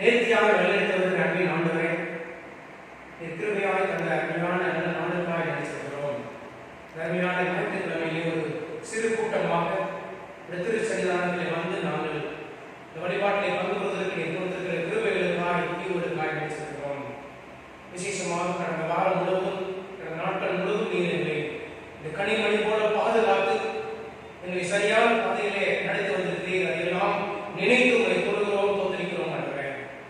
நேர்த்தியாக வழிநடத்துவதற்கு அன்பின் ஆண்டவரே நீர் கிருபையாய் தந்த அருமையான நல்ல நாளுக்காய் நினைச்சிருக்கிறோம் அருமையான ஞாயிற்றுக்கிழமையிலே ஒரு சிறு கூட்டமாக இந்த திருச்சன்னிதானத்தில் வந்து நாங்கள் இந்த வழிபாட்டிலே பங்கு கொள்வதற்கு நீர் கொடுத்திருக்கிற கிருபைகளுக்காய் தீவுகளுக்காய் நினைச்சிருக்கிறோம் விசேஷமாக கடந்த வாரம் முழுவதும் கடந்த நாட்கள் முழுவதும் நீர் எங்களை இந்த கனிமணி போல பாதுகாத்து எங்களை சரியான பாதையிலே நடத்தி வந்திருக்கிறீர் அதையெல்லாம் நினைத்து உங்களை தொழுகிறோம் தோத்தரிக்கிறோம் ஆண்டவரே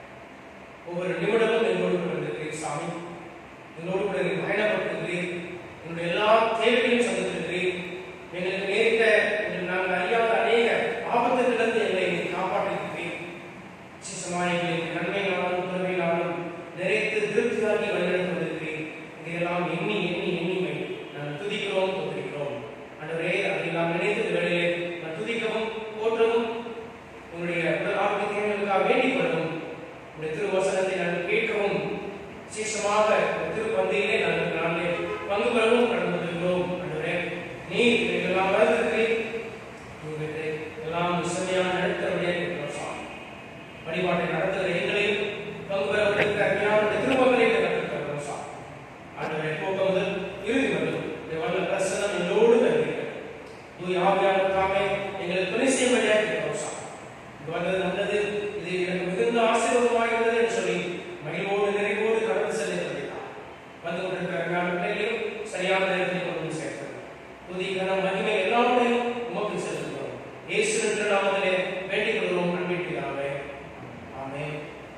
ஒவ்வொரு நிமிடமும் எங்களோடு கூட இருக்கிறீர் சாமி எங்களோடு கூட நீர் பயணப்பட்டிருக்கிறீர் எங்களுடைய எல்லா தேவைகளையும் சந்தித்திருக்கிறீர் எங்களுக்கு நேரிட்ட எங்கள் நாங்கள் அறியாத அநேக ஆபத்துகளிலிருந்து எங்களை நீர் காப்பாற்றிருக்கிறீர் விசேஷமாக எங்களுக்கு நன்மையினாலும் பெருமையினாலும் நிறைத்து திருப்தியாகி வழிநடத்தி வந்திருக்கிறீர் இதையெல்லாம் எண்ணி எண்ணி எண்ணிமை நாங்கள் துதிக்கிறோம் தோற்றிருக்கிறோம் ஆண்டவரே அதையெல்லாம் நினைத்து இந்த வேளையிலே நான் துதிக்கவும் போற்றவும் உங்களுடைய உடல் ஆரோக்கிய தேவைகளுக்காக வேண்டிக் கொள்ளவும் உங்களுடைய திருவசனத்தை நாங்கள் கேட்கவும் விசேஷமாக இந்த திருப்பந்தையிலே நாங்கள் நாளே பங்கு பெறவும் கடந்து வந்திருக்கிறோம் ஆண்டவரே நீ இதெல்லாம் வளர்த்திருக்கிறீர் உங்களுக்கு எல்லாம் செம்மையான நடத்தவடைய சாமி வழிபாட்டை நடத்துகிற எங்களையும் பங்கு பெற வைத்த அருமையான திருப்பங்களை நடத்துகிறோம் சாமி ஆண்டவரை துவக்கம் முதல் இறுதி வரையும் இந்த வல்ல பிரசனம் எங்களோடு வருகிறது தூய் ஆவியானவர் தாமே எங்களுக்கு துணை செய்யும்படியாக இருக்கிறோம் சாமி இது வந்தது நல்லது இது எனக்கு மிகுந்த ஆசீர்வாதமாக இருந்தது என்று சொல்லி மகிழ்வோடு நிறைவோடு கடந்து செல்லுகிறதா வந்து கொண்டிருக்கிற அருமையான பிள்ளைகளையும் சரியான நேரத்தில் கொண்டு வந்து சேர்க்கிறது புதிய கனம் மகிமை எல்லாவற்றையும் உமக்கு செலுத்துகிறோம் இயேசு என்ற நாமத்திலே வேண்டிக் கொள்கிறோம் அன்பின் பிதாவே ஆமென்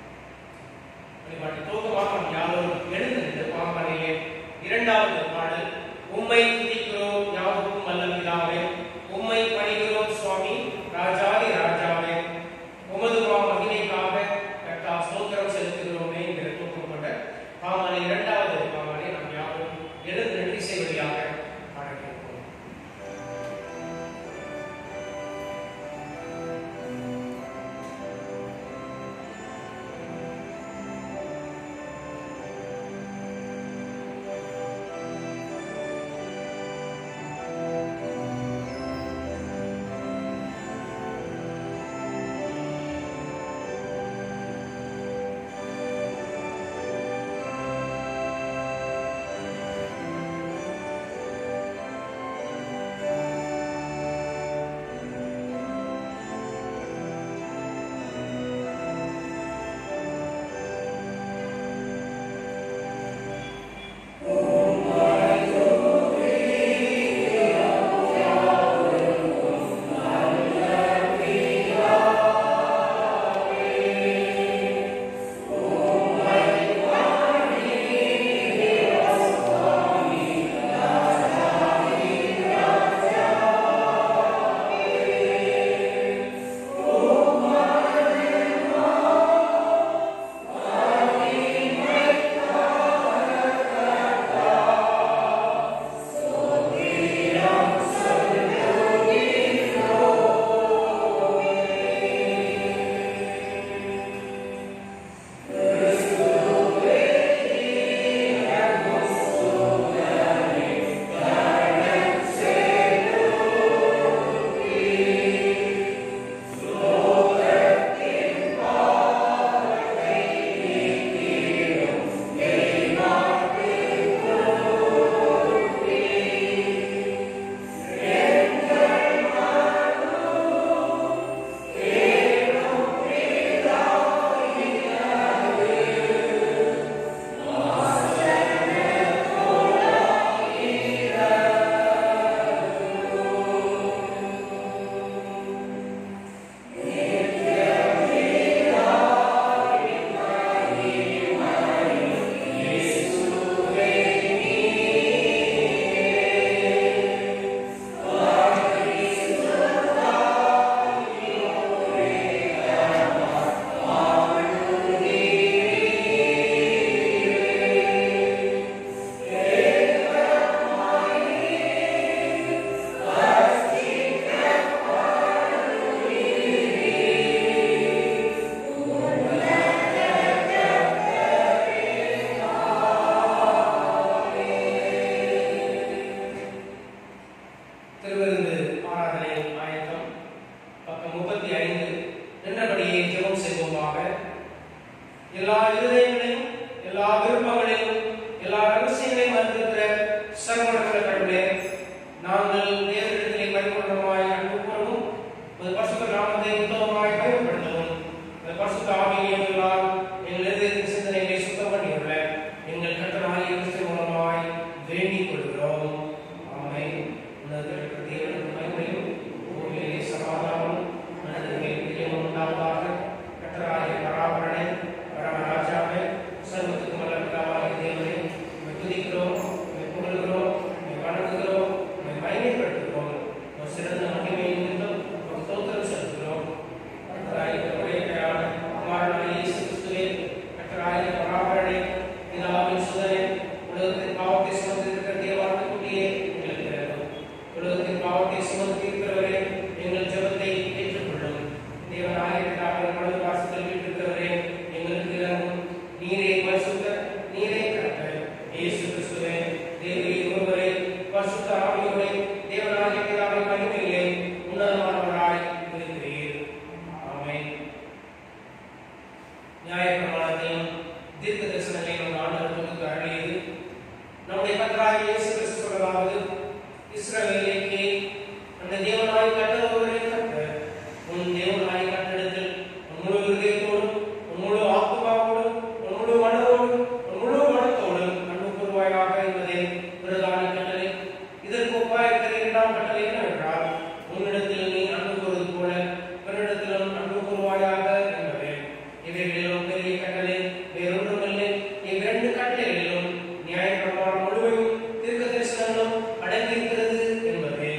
வழிபாட்டு துவக்கமாக நாம் யாவரும் எழுந்து நின்று பாம்பானையிலே இரண்டாவது பாடல் உம்மை துதிக்கிறோம் ஞாபகம் வல்ல பிதாவே உம்மை பணிகிறோம் சுவாமி ராஜாதி ராஜாவே உமது மா மகிமைக்காக கர்த்தா ஸ்தோத்திரம் செலுத்துகிறோமே என்கிற தூக்கப்பட்ட பாமனை இரண்டாவது பாமனை நாம் யாவரும் எழுந்து நின்று இசைவழியாக பாட கேட்போம் ஆ பிரதான கட்டளை இதற்கு ஒப்பாய் இருக்கிற இரண்டாம் கட்டளை என்னவென்றால் உன்னிடத்தில் நீ அன்பு கூறுவது போல பிறரிடத்திலும் அன்பு கூறுவாயாக என்பதே இவைகளிலும் பெரிய கட்டளை வேறொன்றுமில்லை இவ்விரண்டு கட்டளைகளிலும் நியாயப்பிரமாணம் முழுவதும் தீர்க்க தரிசனங்களும் அடங்கியிருக்கிறது என்பதே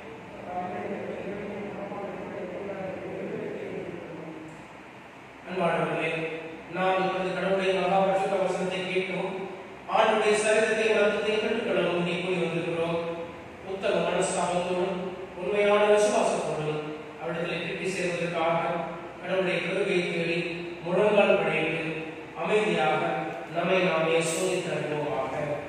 அன்பானவர்களே நாம் இப்பொழுது கடவுளுடைய மகாபரிசுத்த வசனத்தை கேட்கவும் ஆண்டுடைய சரிதத்தை வளர்த்ததை கற்றுக்கொள்ளவும் இங்கே கூடி வந்திருக்கிறோம் உத்தம மனஸ்தாபத்தோடும் உண்மையான விசுவாசத்தோடும் அவரிடத்தில் கிட்டி சேர்வதற்காக கடவுளுடைய கருவையை தேடி முழங்கால் படையிட்டு அமைதியாக நம்மை நாமே சோதித்து அறிவோமாக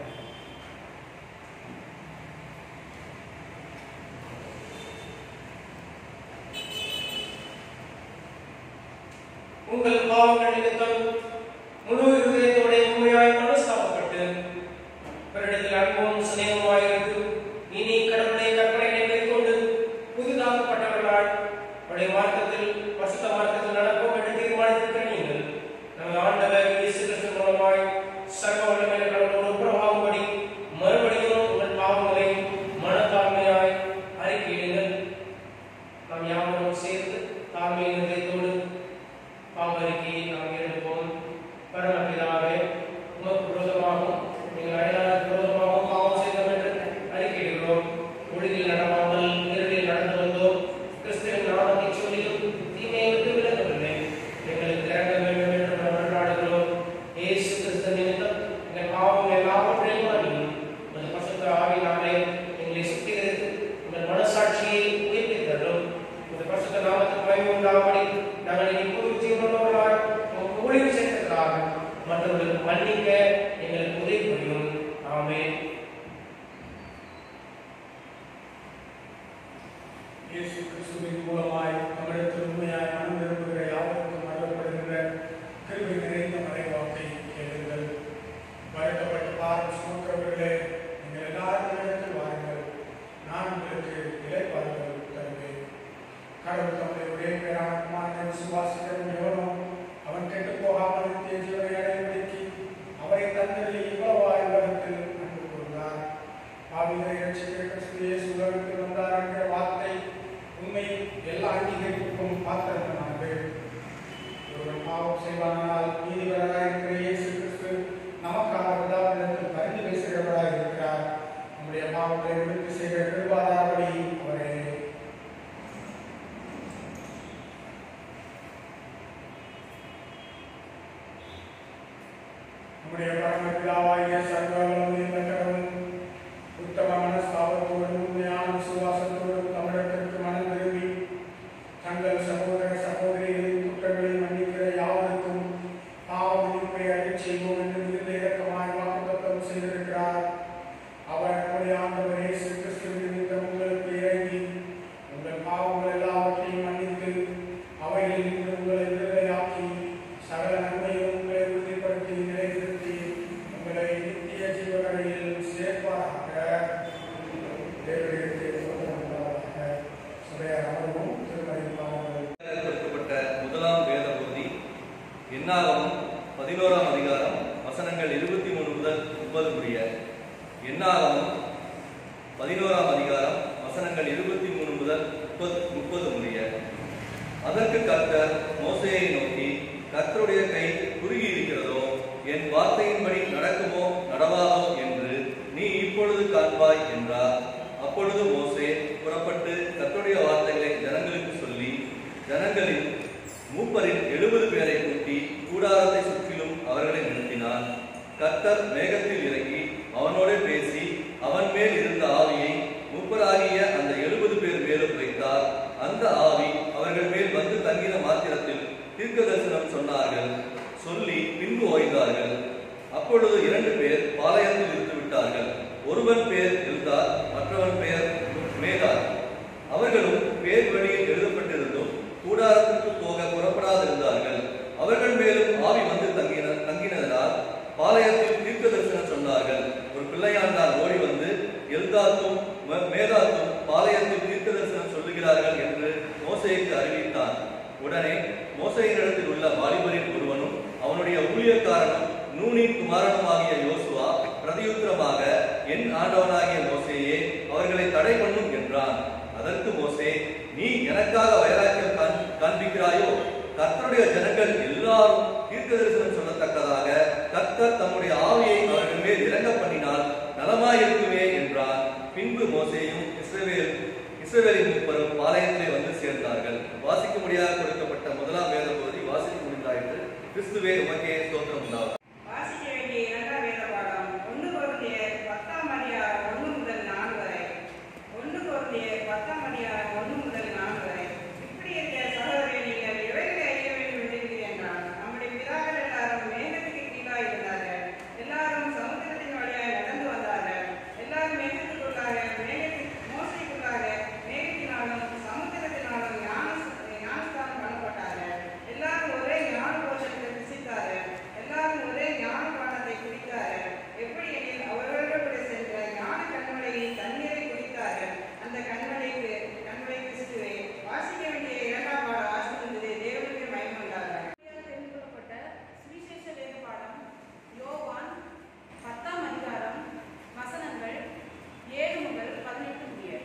உங்கள் பாவங்கள் நிமித்தம் முழு இருதயத்தோட உண்மையாய் மனஸ்தாபப்பட்டு பிறரிடத்தில் அன்பும் சிநேகமாய் இருந்து இனி கடவுளை கற்பனைகளை மேற்கொண்டு புதிதாக்கப்பட்டவர்களால் அவருடைய மார்க்கத்தில் பசுத்த மார்க்கத்தில் நடப்போம் என்று தீர்மானித்திருக்கிற நீங்கள் நமது ஆண்டவர் இயேசு கிறிஸ்து மூலமாய் சர்வ வல்லமையுள்ள கடவுளோடு உறவாகும்படி மறுபடியும் உங்கள் பாவங்களை மனத்தாழ்மையாய் அறிக்கையிடுங்கள் நாம் யாவரும் சேர்ந்து தாழ்மை நிலையத்தோடு பாவரிக்கையை நாம் எடுப்போம் பரமபிதாவே உமக்கு விரோதமாகவும் நீங்கள் அயலாருக்கு விரோதமாகவும் பாவம் செய்தோம் என்று அறிக்கையிடுகிறோம் ஒழுங்கில் நடவாமல் இருளில் நடந்து வந்தோம் கிறிஸ்துவின் நாமத்தை சொல்லியும் தீமையை விட்டு விலகவில்லை எங்களுக்கு இறங்க வேண்டும் என்று நாம் மன்றாடுகிறோம் இயேசு கிறிஸ்து நிமித்தம் எங்கள் பாவம் எல்லாவற்றையும் அறியும் உமது பசுத்த ஆவினாலே எங்களை சுத்திகரித்து உங்கள் மனசாட்சியை உயிர்ப்பித்தரும் உமது பசுத்த நாமத்துக்கு மகிமை உண்டாகும்படி நாங்கள் இப்போது ஜீவனுள்ளவர்களாய் உமக்கு ஊழியம் செய்ததற்காக மற்றவர்களுக்கு மன்னிக்க எங்களுக்கு உதவி புரியும் ஆமென் இயேசு கிறிஸ்துவின் மூலமாய் நம்மிடத்தில் உண்மையாய் மனம் விரும்புகிற யாவருக்கும் அருளப்படுகின்ற கிருபை நிறைந்த மறைவாக்கை கேளுங்கள் வருத்தப்பட்ட பாரம் சுமக்கிறவர்களே நீங்கள் எல்லாரும் இடத்தில் வாருங்கள் நான் உங்களுக்கு இலைப்பாறுதல் தருவேன் கடவுள் தம்முடைய ஒரே பேரான குமாரனை விசுவாசிக்கிறவன் எவனோ அவன் கெட்டு போகாமல் நித்திய ஜீவனை அடையும்படிக்கு அவரை தந்தரில் இவ்வளவாய் உலகத்தில் அன்பு கூர்ந்தார் பாவிகளை ரட்சிக்கிற கிறிஸ்து இயேசு உலகத்தில் வந்தார் என்ற வார்த்தை உண்மை எல்லா அங்கீகரிப்புக்கும் பாத்திரமானது ஒருவன் பாவம் செய்வானால் நீதிபரராக இருக்கிற இயேசு கிறிஸ்து நமக்காக பிதாவிடத்தில் பரிந்து பேசுகிறவராக இருக்கிறார் நம்முடைய பாவங்களை விடுத்து செய்கிற கிருபாதாரபடி அவரே நம்முடைய பரமபிதாவாகிய சர்வவல்லமையுள்ள கடவுள் உத்தம மனஸ்தாபத்தோடும் உண்மையான விசுவாசத்தோடும் தமிழகத்திற்கு மனம் திரும்பி தங்கள் சகோதர சகோதரிகளின் குற்றங்களை மன்னிக்கிற யாவருக்கும் பாவ மன்னிப்பை அளிச் செய்வோம் என்று மிகுந்த இரக்கமாய் வாக்குத்தத்தம் செய்திருக்கிறார் அவர் நம்முடைய ஆண்டவர் இயேசு கிறிஸ்துவின் நிமித்தம் உங்களுக்கு இறங்கி உங்கள் பாவங்கள் எல்லாவற்றையும் மன்னித்து அவைகளில் இருந்து உங்களை விடுதலையாக்கி சகல நன்மையும் உங்களை உறுதிப்படுத்தி நிலைநிறுத்தி உங்களை நித்திய ஜீவகரையில் சேர்ப்பாராக தேவனுடைய உண்டாவதாக சபையார் அமர்வும் திருமணிப்பாளர்கள் கொடுக்கப்பட்ட முதலாம் வேத பகுதி என்னாகமம் பதினோராம் அதிகாரம் வசனங்கள் இருபத்தி மூணு முதல் முப்பது முடிய என்னாகமம் பதினோராம் அதிகாரம் வசனங்கள் இருபத்தி மூணு முதல் முப்பது முப்பது முடிய அதற்கு கர்த்தர் மோசேயை நோக்கி கர்த்தருடைய கை குறுகி இருக்கிறதோ என் வார்த்தையின்படி நடக்குமோ நடவாதோ என்று நீ இப்பொழுது காண்பாய் என்றார் அப்பொழுது மோசே புறப்பட்டு கர்த்தருடைய வார்த்தைகளை ஜனங்களுக்கு சொல்லி ஜனங்களின் மூப்பரில் எழுபது பேரை கூட்டி கூடாரத்தை சுற்றிலும் அவர்களை நிறுத்தினான் கர்த்தர் மேகத்தில் இறங்கி அவனோடு பேசி அவன் மேல் இருந்த ஆவியை மூப்பராகிய அந்த எழுபது பேர் மேலும் வைத்தார் அந்த ஆவி அவர்கள் மேல் வந்து தங்கின மாத்திரத்தில் தீர்க்க தரிசனம் சொன்னார்கள் சொல்லி பின்பு ஓய்ந்தார்கள் அப்பொழுது இரண்டு பேர் பாளையத்தில் இருந்து விட்டார்கள் ஒருவன் பேர் எல்தார் மற்றவன் பெயர் மேதார் அவர்களும் பேர் வழியில் எழுதப்பட்டிருந்தும் கூடாரத்திற்கு போக புறப்படாதிருந்தார்கள் அவர்கள் மேலும் ஆவி வந்து தங்கின தங்கினதனால் பாளையத்தில் தீர்க்க தரிசனம் சொன்னார்கள் ஒரு பிள்ளையாண்டார் ஓடி வந்து எல்தாத்தும் ம- மேதாத்தும் பாளையத்தில் தீர்க்க தரிசனம் சொல்லுகிறார்கள் என்று மோசேக்கு அறிவித்தான் உடனே மோசையினிடத்தில் உள்ள வாலிபரில் ஒருவனும் அவனுடைய ஊழியக்காரனும் நூனின் குமாரனுமாகிய யோசுவா பிரதியுத்தரமாக என் ஆண்டவனாகிய மோசேயே அவர்களை தடை பண்ணும் என்றான் அதற்கு மோசே நீ எனக்காக வைராக்கியம் காண்- காண்பிக்கிறாயோ கர்த்தருடைய ஜனங்கள் எல்லாரும் தீர்க்க தரிசனம் சொல்லத்தக்கதாக கர்த்தர் தம்முடைய ஆவியை அவர்கள் மேல் இறங்க பண்ணினால் நலமாயிருக்குமே என்றான் பின்பு மோசேயும் இஸ்ரவேல் இஸ்ரவேலின் முப்பரும் பாளையத்திலே வந்து சேர்ந்தார்கள் வாசிக்க முடியாத கொடுக்கப்பட்ட முதலாம் வேத பகுதி வாசிக்க முடிந்தாயிற்று கிறிஸ்துவே உமக்கே ஸ்தோத்திரம் உண்டாகும் வாசிக்க வேண்டிய இரண்டாம் வேத பாடம் ஒன்று குழந்தையர் பத்தாம் அதிகாரம் ஒன்று முதல் நாலு வரை ஒன்று குழந்தையர் பத்தாம் அதிகாரம் ஒன்று முதல் நாலு வரை இப்படி இருக்க சகோதரரை நீங்கள் எவைகளை அறிய வேண்டும் என்றிருக்கிறீர்கள் என்றால் நம்முடைய பிதாக்கள் எல்லாரும் மேகத்துக்கு கீழாக இருந்தார்கள் எல்லாரும் சமுத்திரத்தின் வழியாக நடந்து வந்தார்கள் எல்லாரும் மேகத்துக்குள்ளாக மேகத்தின் மோசைக்குள்ளாக மேகத்தினாலும் சமுத்திரத்தினாலும் ஞான ஞானஸ்தானம் பண்ணப்பட்டார்கள் எல்லாரும் ஒரே ஞான போஷத்தை புசித்தார்கள் எல்லாரும் ஒரே ஞான பானத்தை குடித்தார்கள் எப்படி எனில் அவர்களோடு சென்ற ஞான கண்மலையின் தண்ணீரை குடித்தார்கள் அந்த கண்மலைக்கு கண்மலை கிறிஸ்துவை வாசிக்க வேண்டிய இரண்டாம் பாடம் வாசித்தது தேவனுக்கு மயமுண்டார்கள் தெரிந்து கொள்ளப்பட்ட சுவிசேஷ வேத பாடம் யோவான் பத்தாம் அதிகாரம் வசனங்கள் ஏழு முதல் பதினெட்டு முடிய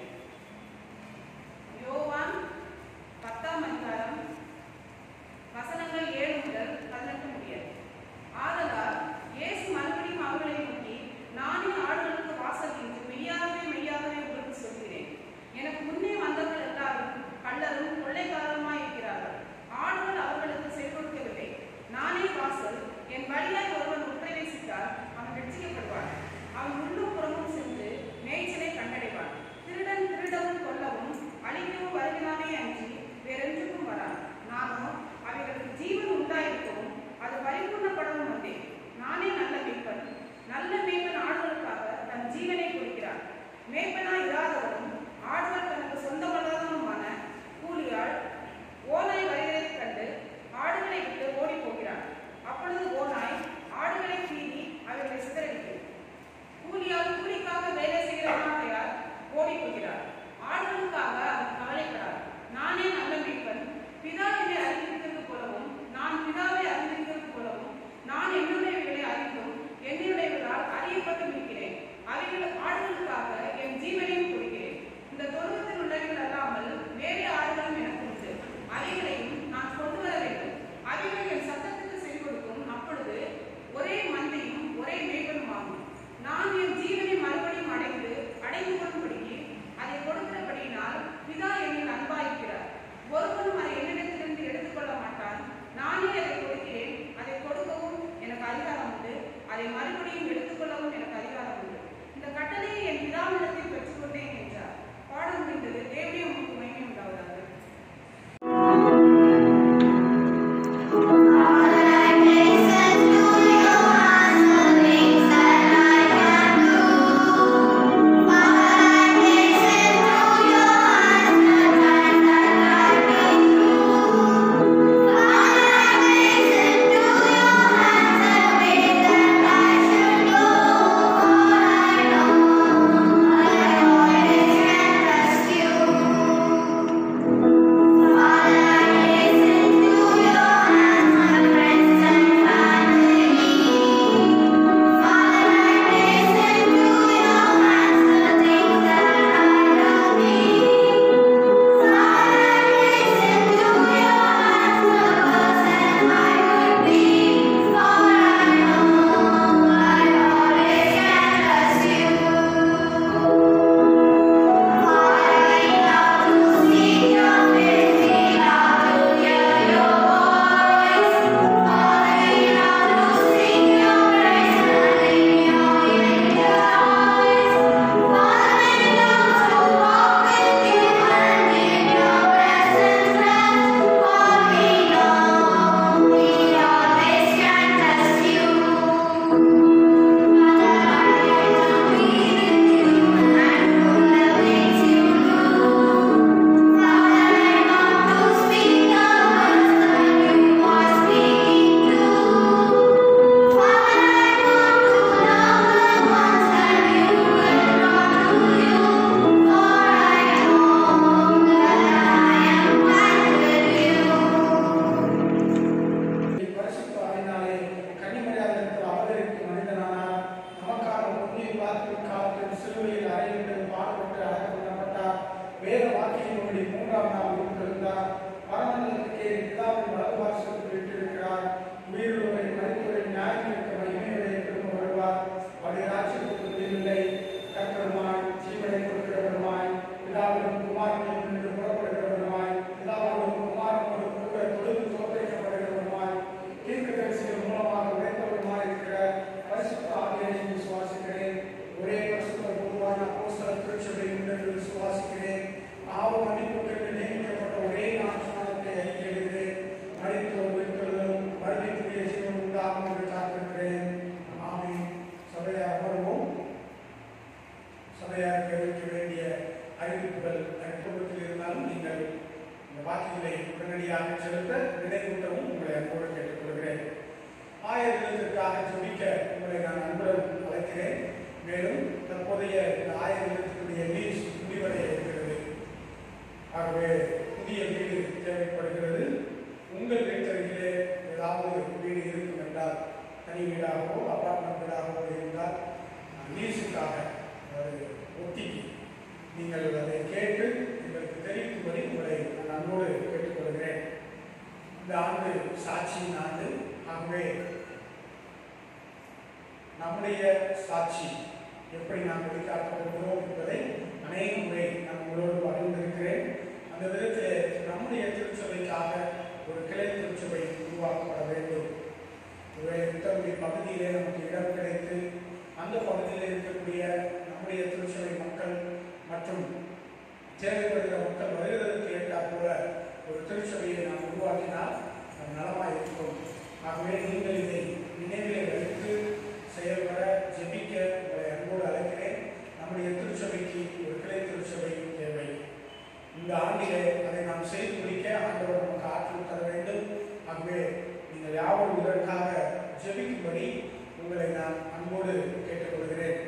யோவான் பத்தாம் அதிகாரம் வசனங்கள் ஏழு முதல் பதினெட்டு முடிய ஆதலால் இயேசு மறுபடியும் அவர்களை நோக்கி நானே ஆடுகளுக்கு வாசல் என்று மெய்யாகவே மெய்யாகவே உங்களுக்கு சொல்கிறேன் எனக்கு முன்னே வந்தவர்கள் எல்லாரும் கள்ளரும் கொள்ளைக்காரருமாய் இருக்கிறார்கள் ஆடுகள் அவர்களுக்கு செவி கொடுக்கவில்லை நானே வாசல் என் வழியாய் ஒருவன் உட்பிரவேசித்தால் அவன் ரட்சிக்கப்படுவான் அவன் உள்ளும் புறமும் சென்று மேய்ச்சலை கண்டடைவான் திருடன் திருடவும் கொல்லவும் அழிக்கவும் வருகிறானே அன்றி வேறென்றுக்கும் வரான் நானோ அவைகளுக்கு ஜீவன் உண்டாயிருக்கவும் அது பரிபூர்ணப்படவும் வந்தேன் நானே நல்ல மேய்ப்பன் நல்ல மேய்ப்பன் ஆடுகளுக்காக தன் ஜீவனை கொடுக்கிறான் மேய்ப்பனாய் இராதவரும் ஆடுகள் தனக்கு சொந்தமல்லாதவனுமான கூலியாள் ஓனாய் வருகிறதைக் கண்டு ஆடுகளை விட்டு ஓடிப் போகிறான் அப்பொழுது ஓனாய் ஆடுகளை கீறி அவைகளை சிதறடிக்கும் கூலியால் கூலிக்காக வேலை செய்கிறவனாகையால் ஓடி போகிறார் ஆடுகளுக்காக அவர் கவலைப்படார் நானே நல்ல மீட்பன் பிதா என்னை அறிந்திருக்கிறது போலவும் நான் பிதாவை அறிந்திருக்கிறது போலவும் நான் என்னுடையவர்களை அறிந்தும் என்னுடையவர்களால் அறியப்பட்டும் இருக்கிறேன் அவைகள் ஆடுகளுக்காக என் ஜீவனை சிலுவையில் அறையிட்டு பாடுபட்டு அடக்கம் பண்ணப்பட்டார் வேத வாக்கியங்களுடைய மூன்றாம் நாள் உயிர்த்தெழுந்தார் மரணத்திற்கு பிதாவின் வலது வாசலுக்கு விட்டிருக்கிறார் உயிருள்ளவரை மருத்துவரை நியாயத்திற்கு மகிமையுடைய திரும்ப வருவார் அவருடைய ராட்சியத்துக்கு முடிவில்லை கர்த்தருமாய் ஜீவனை கொடுக்கிறவருமாய் பிதாவிலும் குமாரனையும் நின்று புறப்படுகிறவருமாய் பிதாவோடும் குமாரனோடும் கூட தொழுது தோற்கடிக்கப்படுகிறவருமாய் தீர்க்கதரிசிகள் மூலமாக உரைத்தவருமாய் இருக்கிற பரிசுத்த ஆவியனை விசுவாசிக்கிறேன் ஒரே பரிசுத்த பொதுவான அப்போஸ்தல திருச்சபை உண்டு விசுவாசிக்கிறேன் பாவ மன்னிப்புக்கு நியமிக்கப்பட்ட ஒரே நாட்சானத்தை அறிக்கையிடுகிறேன் மறித்தோர் உயிர்த்தெழுதலும் மறுபடிய ஜீவன் உண்டாகும் என்று காத்திருக்கிறேன் ஆமென் சபையார் அமர்வோம் சபையார் தெரிவிக்க வேண்டிய அறிவிப்புகள் குடும்பத்தில் இருந்தாலும் நீங்கள் இந்த வாக்கியங்களை உடனடியாக செலுத்த நினைவூட்டவும் உங்களை அன்போடு கேட்டுக்கொள்கிறேன் ஆயர் இல்லத்திற்காக ஜெபிக்க உங்களை நான் அன்புடன் அழைக்கிறேன் மேலும் தற்போதைய இந்த ஆயர் இல்லத்தினுடைய லீஸ் முடிவடைய இருக்கிறது ஆகவே புதிய வீடு தேவைப்படுகிறது உங்கள் வீட்டருகிலே ஏதாவது வீடு இருக்கும் என்றால் தனி வீடாகவோ அபார்ட்மெண்ட் வீடாகவோ இருந்தால் லீஸுக்காக அதாவது ஒத்திக்கு நீங்கள் அதை கேட்டு எங்களுக்கு தெரிவிக்கும்படி உங்களை நான் அன்போடு கேட்டுக்கொள்கிறேன் இந்த ஆண்டு சாட்சியின் ஆண்டு ஆகவே நம்முடைய சாட்சி எப்படி நாம் வெளிக்காட்ட போகிறோம் என்பதை அநேக முறை நான் உங்களோடு பகிர்ந்திருக்கிறேன் அந்த விதத்திலே நம்முடைய திருச்சபைக்காக ஒரு கிளை திருச்சபை உருவாக்கப்பட வேண்டும் ஒருவேளை இத்தகைய பகுதியிலே நமக்கு இடம் கிடைத்து அந்த பகுதியில் இருக்கக்கூடிய நம்முடைய திருச்சபை மக்கள் மற்றும் தேவைப்படுகிற மக்கள் வருகிறதற்கு ஏற்றாற் போல ஒரு திருச்சபையை நாம் உருவாக்கினால் அது நலமாக இருக்கும் ஆகவே நீங்கள் இதை நினைவிலே வைத்து செயல்பட ஜெபிக்க உங்களை அன்போடு அழைக்கிறேன் நம்முடைய திருச்சபைக்கு ஒரு கிளை திருச்சபை தேவை இந்த ஆண்டிலே அதை நாம் செய்து முடிக்க ஆண்டவர் நமக்கு ஆற்றல் தர வேண்டும் ஆகவே நீங்கள் யாவரும் இதற்காக ஜெபிக்கும்படி உங்களை நான் அன்போடு கேட்டுக்கொள்கிறேன்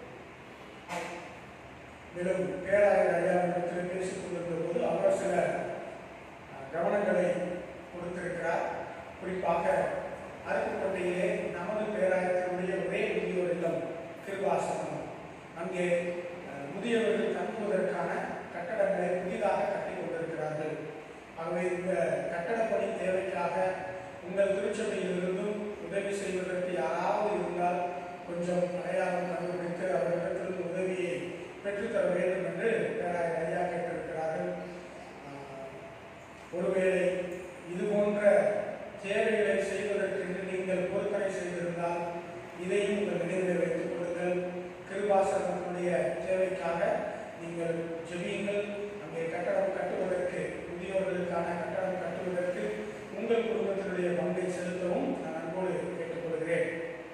மேலும் பேராயர் ஐயாவிடத்தில் பேசிக் கொண்டிருந்த போது அவர் சில அஹ், கவனங்களை கொடுத்திருக்கிறார் குறிப்பாக அருப்புக்கோட்டையிலே நமது பேராயத்தினுடைய ஒரே முதியோர் இல்லம் கிருபாசனம் அங்கே அஹ், முதியவர்கள் தங்குவதற்கான கட்டடங்களை புதிதாக கட்டிக் கொண்டிருக்கிறார்கள் ஆகவே இந்த கட்டடப் பணி தேவைக்காக உங்கள் திருச்சபையிலிருந்தும் உதவி செய்வதற்கு யாராவது இருந்தால் கொஞ்சம் அடையாளம் கண்டுபிடித்து அவர்களிடத்தில் உதவியை பெற்றுத்தர வேண்டும் என்று பேராயர் ஐயா கேட்டிருக்கிறார்கள் ஆஹ், ஒருவேளை இது போன்ற தேவைகளை செய்வதற்கென்று நீங்கள் பொருத்தனை செய்திருந்தால் இதையும் உங்கள் நினைவில் வைத்துக் கொள்ளுங்கள் கிருபாசனத்தினுடைய தேவைக்காக நீங்கள் ஜெபியுங்கள் அங்கே கட்டடம் கட்டுவதற்கு முதியோர்களுக்கான கட்டடம் கட்டுவதற்கு உங்கள் குடும்பத்தினுடைய பங்கை செலுத்தவும் நான் அன்போடு கேட்டுக்கொள்கிறேன்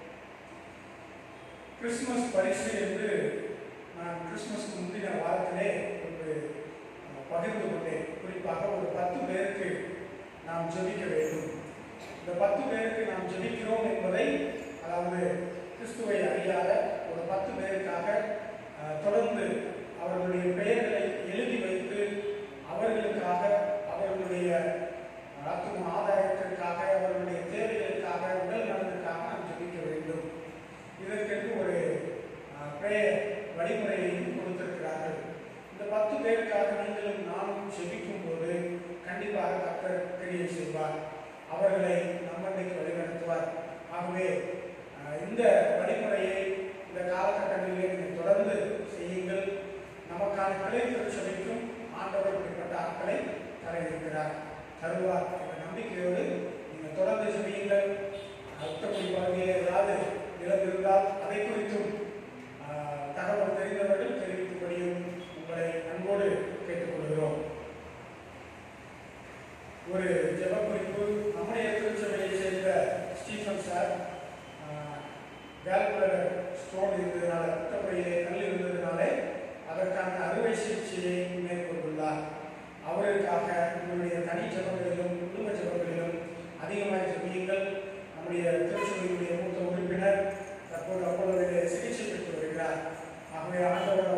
கிறிஸ்துமஸ் பரிசு என்று நான் கிறிஸ்துமஸ் முந்தின வாரத்திலே ஒரு அஹ், பகிர்ந்து கொண்டேன் குறிப்பாக ஒரு பத்து பேருக்கு நாம் ஜெபிக்க வேண்டும் இந்த பத்து பேருக்கு நாம் ஜெபிக்கிறோம் என்பதை அதாவது கிறிஸ்துவை அறியாத ஒரு பத்து பேருக்காக அஹ், தொடர்ந்து அவர்களுடைய பெயர்களை எழுதி வைத்து அவர்களுக்காக அவர்களுடைய ஆத்தும ஆதாயத்திற்காக அவர்களுடைய தேவைகளுக்காக உடல் நலனுக்காக நாம் ஜெபிக்க வேண்டும் இதற்கென்று ஒரு பிரேயர் வழிமுறையையும் கொடுத்திருக்கிறார்கள் இந்த பத்து பேருக்காக நீங்களும் நானும் ஜெபிக்கும் போது கண்டிப்பாக கர்த்தர் கிரியை செய்வார் அவர்களை நம்மண்டைக்கு வழிநடத்துவார் ஆகவே அஹ், இந்த வழிமுறையை இந்த காலகட்டங்களிலே நீங்கள் தொடர்ந்து செய்யுங்கள் நமக்கான கிளை திருச்சபைக்கும் ஆண்டவர் இப்படிப்பட்ட ஆட்களை தர இருக்கிறார் தருவார் என்ற நம்பிக்கையோடு நீங்கள் தொடர்ந்து செய்யுங்கள் அத்தப்படி பகுதியில் ஏதாவது இழந்திருந்தால் அதை குறித்தும் ஆஹ், தகவல் தெரிந்தவர்கள் தெரிவிக்கும்படியும் உங்களை அன்போடு கேட்டுக்கொள்கிறோம் ஒரு ஜெப குறிப்பு நம்முடைய திருச்சபையை சேர்ந்த ஸ்டீஃபன் சார் வேல்புலர் ஸ்டோன் இருந்ததுனால ரத்தப்பையிலே கல் இருந்ததுனாலே அதற்கான அறுவை சிகிச்சையை மேற்கொண்டுள்ளார் அவருக்காக உங்களுடைய தனி ஜபங்களிலும் குடும்ப ஜபங்களிலும் அதிகமாக ஜபியுங்கள் நம்முடைய திருச்சபையுடைய மூத்த உறுப்பினர் தற்போது அப்பொழுது சிகிச்சை பெற்று வருகிறார் ஆகவே ஆண்டவர்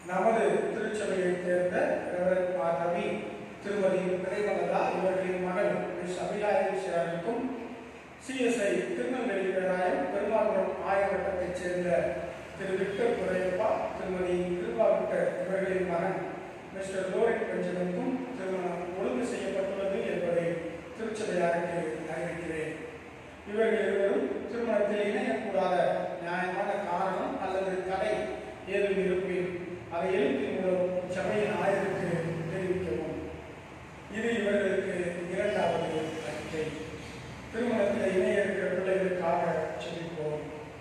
நமது திருச்சபையைச் சேர்ந்த ரெவரண்ட் ஆர் ரவி திருமதி பிரேமலதா இவர்களின் மகள் மிஸ் அபிலாஷேருக்கும் சிஎஸ்ஐ திருநெல்வேலி பேராயம் பெருமாள்புரம் ஆயவட்டத்தைச் சேர்ந்த திரு விக்டர் குரையப்பா திருமதி கிருபா விக்டர் இவர்களின் மகன் மிஸ்டர் லோரிக் பெஞ்சமினுக்கும் திருமணம் ஒழுங்கு செய்யப்பட்டுள்ளது என்பதை திருச்சபையாருக்கு அறிவிக்கிறேன் இவர்கள் இருவரும் திருமணத்தில் இணையக்கூடாத நியாயமான காரணம் அல்லது தடை ஏதும் இருப்பின் அதை எழுத்தின் மூலம் சபையின் ஆயருக்கு தெரிவிக்கவும் இது இவர்களுக்கு இரண்டாவது அறிக்கை திருமணத்தில் இணைய இருக்கிற பிள்ளைகளுக்காக செபிப்போம்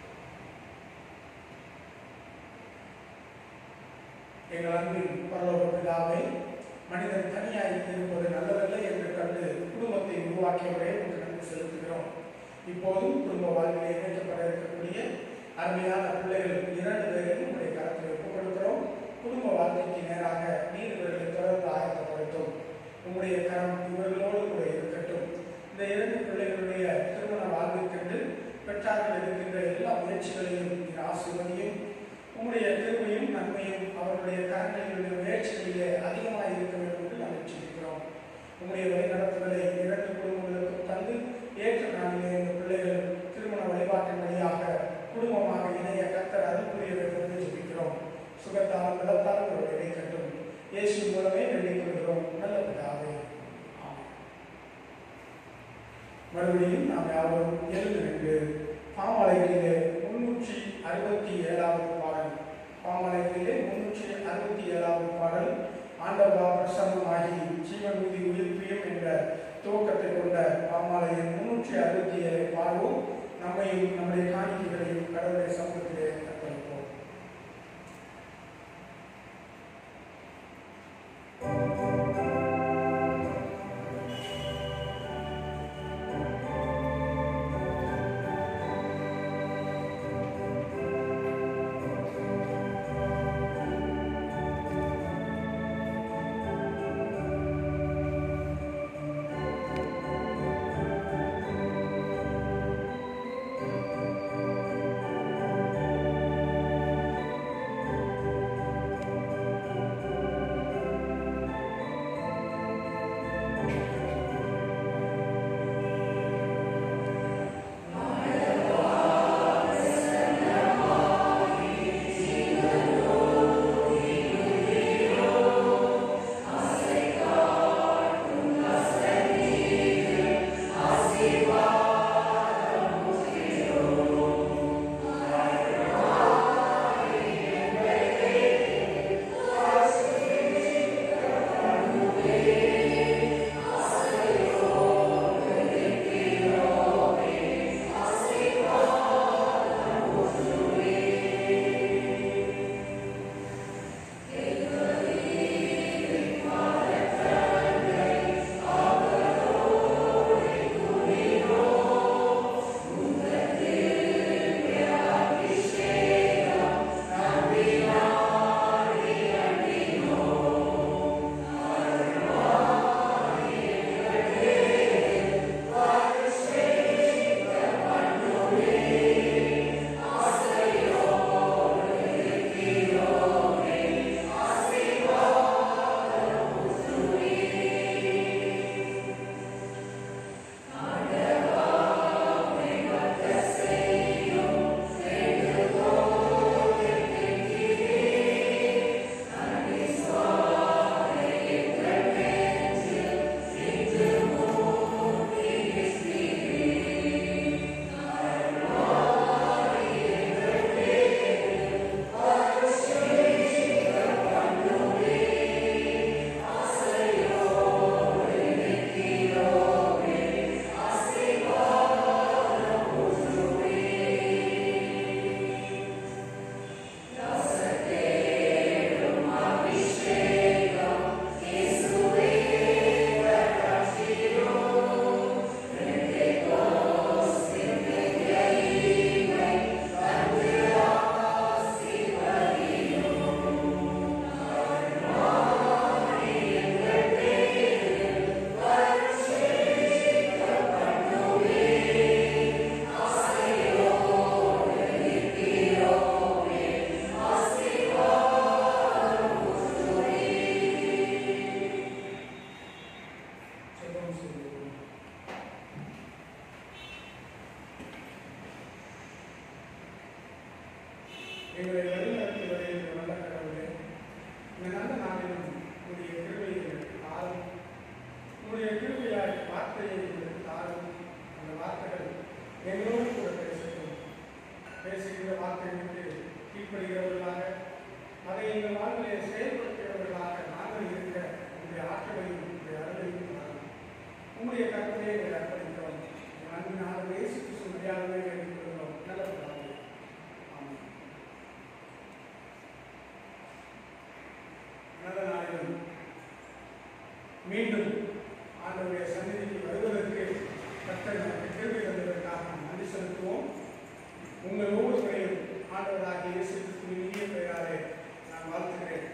எங்கள் அன்பின் பரலோக பிதாவை மனிதன் தனியாய் இருப்பது நல்லதல்ல என்று கண்டு குடும்பத்தை உருவாக்கியவரே உங்களுக்கு நன்றி செலுத்துகிறோம் இப்போதும் குடும்ப வாழ்விலே இணைக்கப்பட இருக்கக்கூடிய அருமையான பிள்ளைகள் இரண்டு பேரையும் உடைய கரத்தில் ஒப்புக் கொடுக்கிறோம் குடும்ப வாழ்க்கைக்கு நேராக நீர் இவர்களை தொடர்ந்து ஆயத்தப்படுத்தும் உங்களுடைய கரம் இவர்களோடு கூட இருக்கட்டும் இந்த இரண்டு பிள்ளைகளுடைய திருமண வாழ்விற்கென்று பெற்றார்கள் இருக்கின்ற எல்லா முயற்சிகளையும் நீர் ஆசீர்வதியும் உங்களுடைய திருமையும் நன்மையும் அவர்களுடைய கரங்களிலுள்ள முயற்சிகளிலே அதிகமாக இருக்க வேண்டும் என்று நாங்கள் சிந்திக்கிறோம் உங்களுடைய வழிநடத்துதலை இரண்டு குடும்பங்களுக்கும் தந்து ஏற்ற நாளிலே இந்த பிள்ளைகள் திருமண வழிபாட்டின் வழியாக குடும்பமாக இணைய கத்தர் அருள் புரிய வேண்டும் என்று ஜெபிக்கிறோம் சுகத்தாலும் பலத்தாலும் ஒரு இணை கட்டும் இயேசு மூலமே வேண்டிக் கொள்கிறோம் நல்ல பிதாவே ஆமென். மறுபடியும் நாம் யாவரும் எழுந்து நின்று பாமாலைகளிலே முன்னூற்றி அறுபத்தி ஏழாவது பாடல் பாமாலைகளிலே முன்னூற்றி அறுபத்தி ஏழாவது பாடல் ஆண்டவா பிரசன்னமாகி ஜீவன் மீதி உயிர்ப்பியும் என்ற துவக்கத்தை கொண்ட பாமாலையின் முன்னூற்றி அறுபத்தி ஏழை பாடுவோம் நம்மையும் நம்முடைய காணிக்கைகளையும் கடவுளை சமூகத்திலே அர்ப்பணிப்போம் ஆ மீண்டும் ஆண்டவருடைய சந்நிதிக்கு வருவதற்கு கர்த்தர் நமக்கு கிருபை தந்ததற்காக நாம் நன்றி செலுத்துவோம் உங்கள் ஒவ்வொருவரையும் ஆண்டவராகிய இயேசு கிறிஸ்துவின் இனிய பெயராலே நான் வாழ்த்துகிறேன்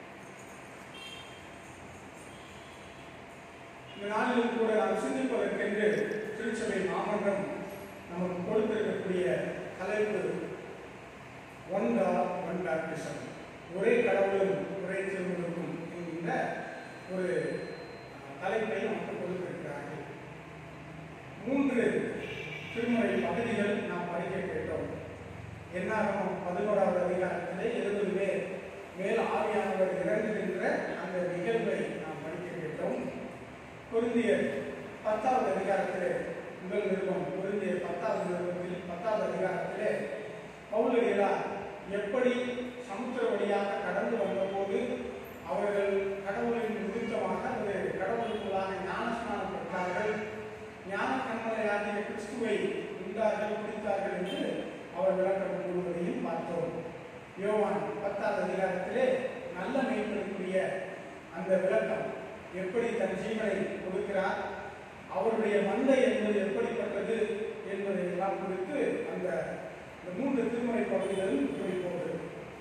இந்த நாளிலும் கூட நாம் சிந்திப்பதற்கென்று திருச்சபை மாமன்றம் நமக்கு கொடுத்திருக்கக்கூடிய தலைப்பு ஒன் காட் ஒன் பேப்டிசம் ஒரே கடவுளும் ஒரே திருமணக்கும் என்கின்ற ஒரு அஹ், தலைப்பை நமக்கு கொடுத்திருக்கிறார்கள் மூன்று திருமுறை பகுதிகள் நாம் படிக்க கேட்டோம் என்னாகும் பதினோராவது அதிகாரத்திலே எழுபது பேர் மேல் ஆவியானவர் இறங்குகின்ற அந்த நிகழ்வை நாம் படிக்க கேட்டோம் பொருந்தியர் பத்தாவது அதிகாரத்திலே முதல் நிருபம் பொருந்தியர் பத்தாவது நிருபத்தில் பத்தாவது அதிகாரத்திலே பவுலடிகளார் எப்படி சமுத்திர வழியாக கடந்து வந்தபோது அவர்கள் கடவுளின் நிமித்தமாக அந்த கடவுளுக்குள்ளாக ஞானஸ்நானம் பெற்றார்கள் ஞான கண்மலையாகிய கிறிஸ்துவை உண்டார்கள் குடித்தார்கள் என்று அவர் விளக்கம் கூறுவதையும் பார்த்தோம் யோவான் பத்தாவது அதிகாரத்திலே நல்ல மேய்ப்பதற்குரிய அந்த விளக்கம் எப்படி தன் ஜீவனை கொடுக்கிறார் அவருடைய மந்தை என்பது எப்படிப்பட்டது என்பதை எல்லாம் குறித்து அந்த இந்த மூன்று திருமுறை பகுதிகளில் குறிப்போது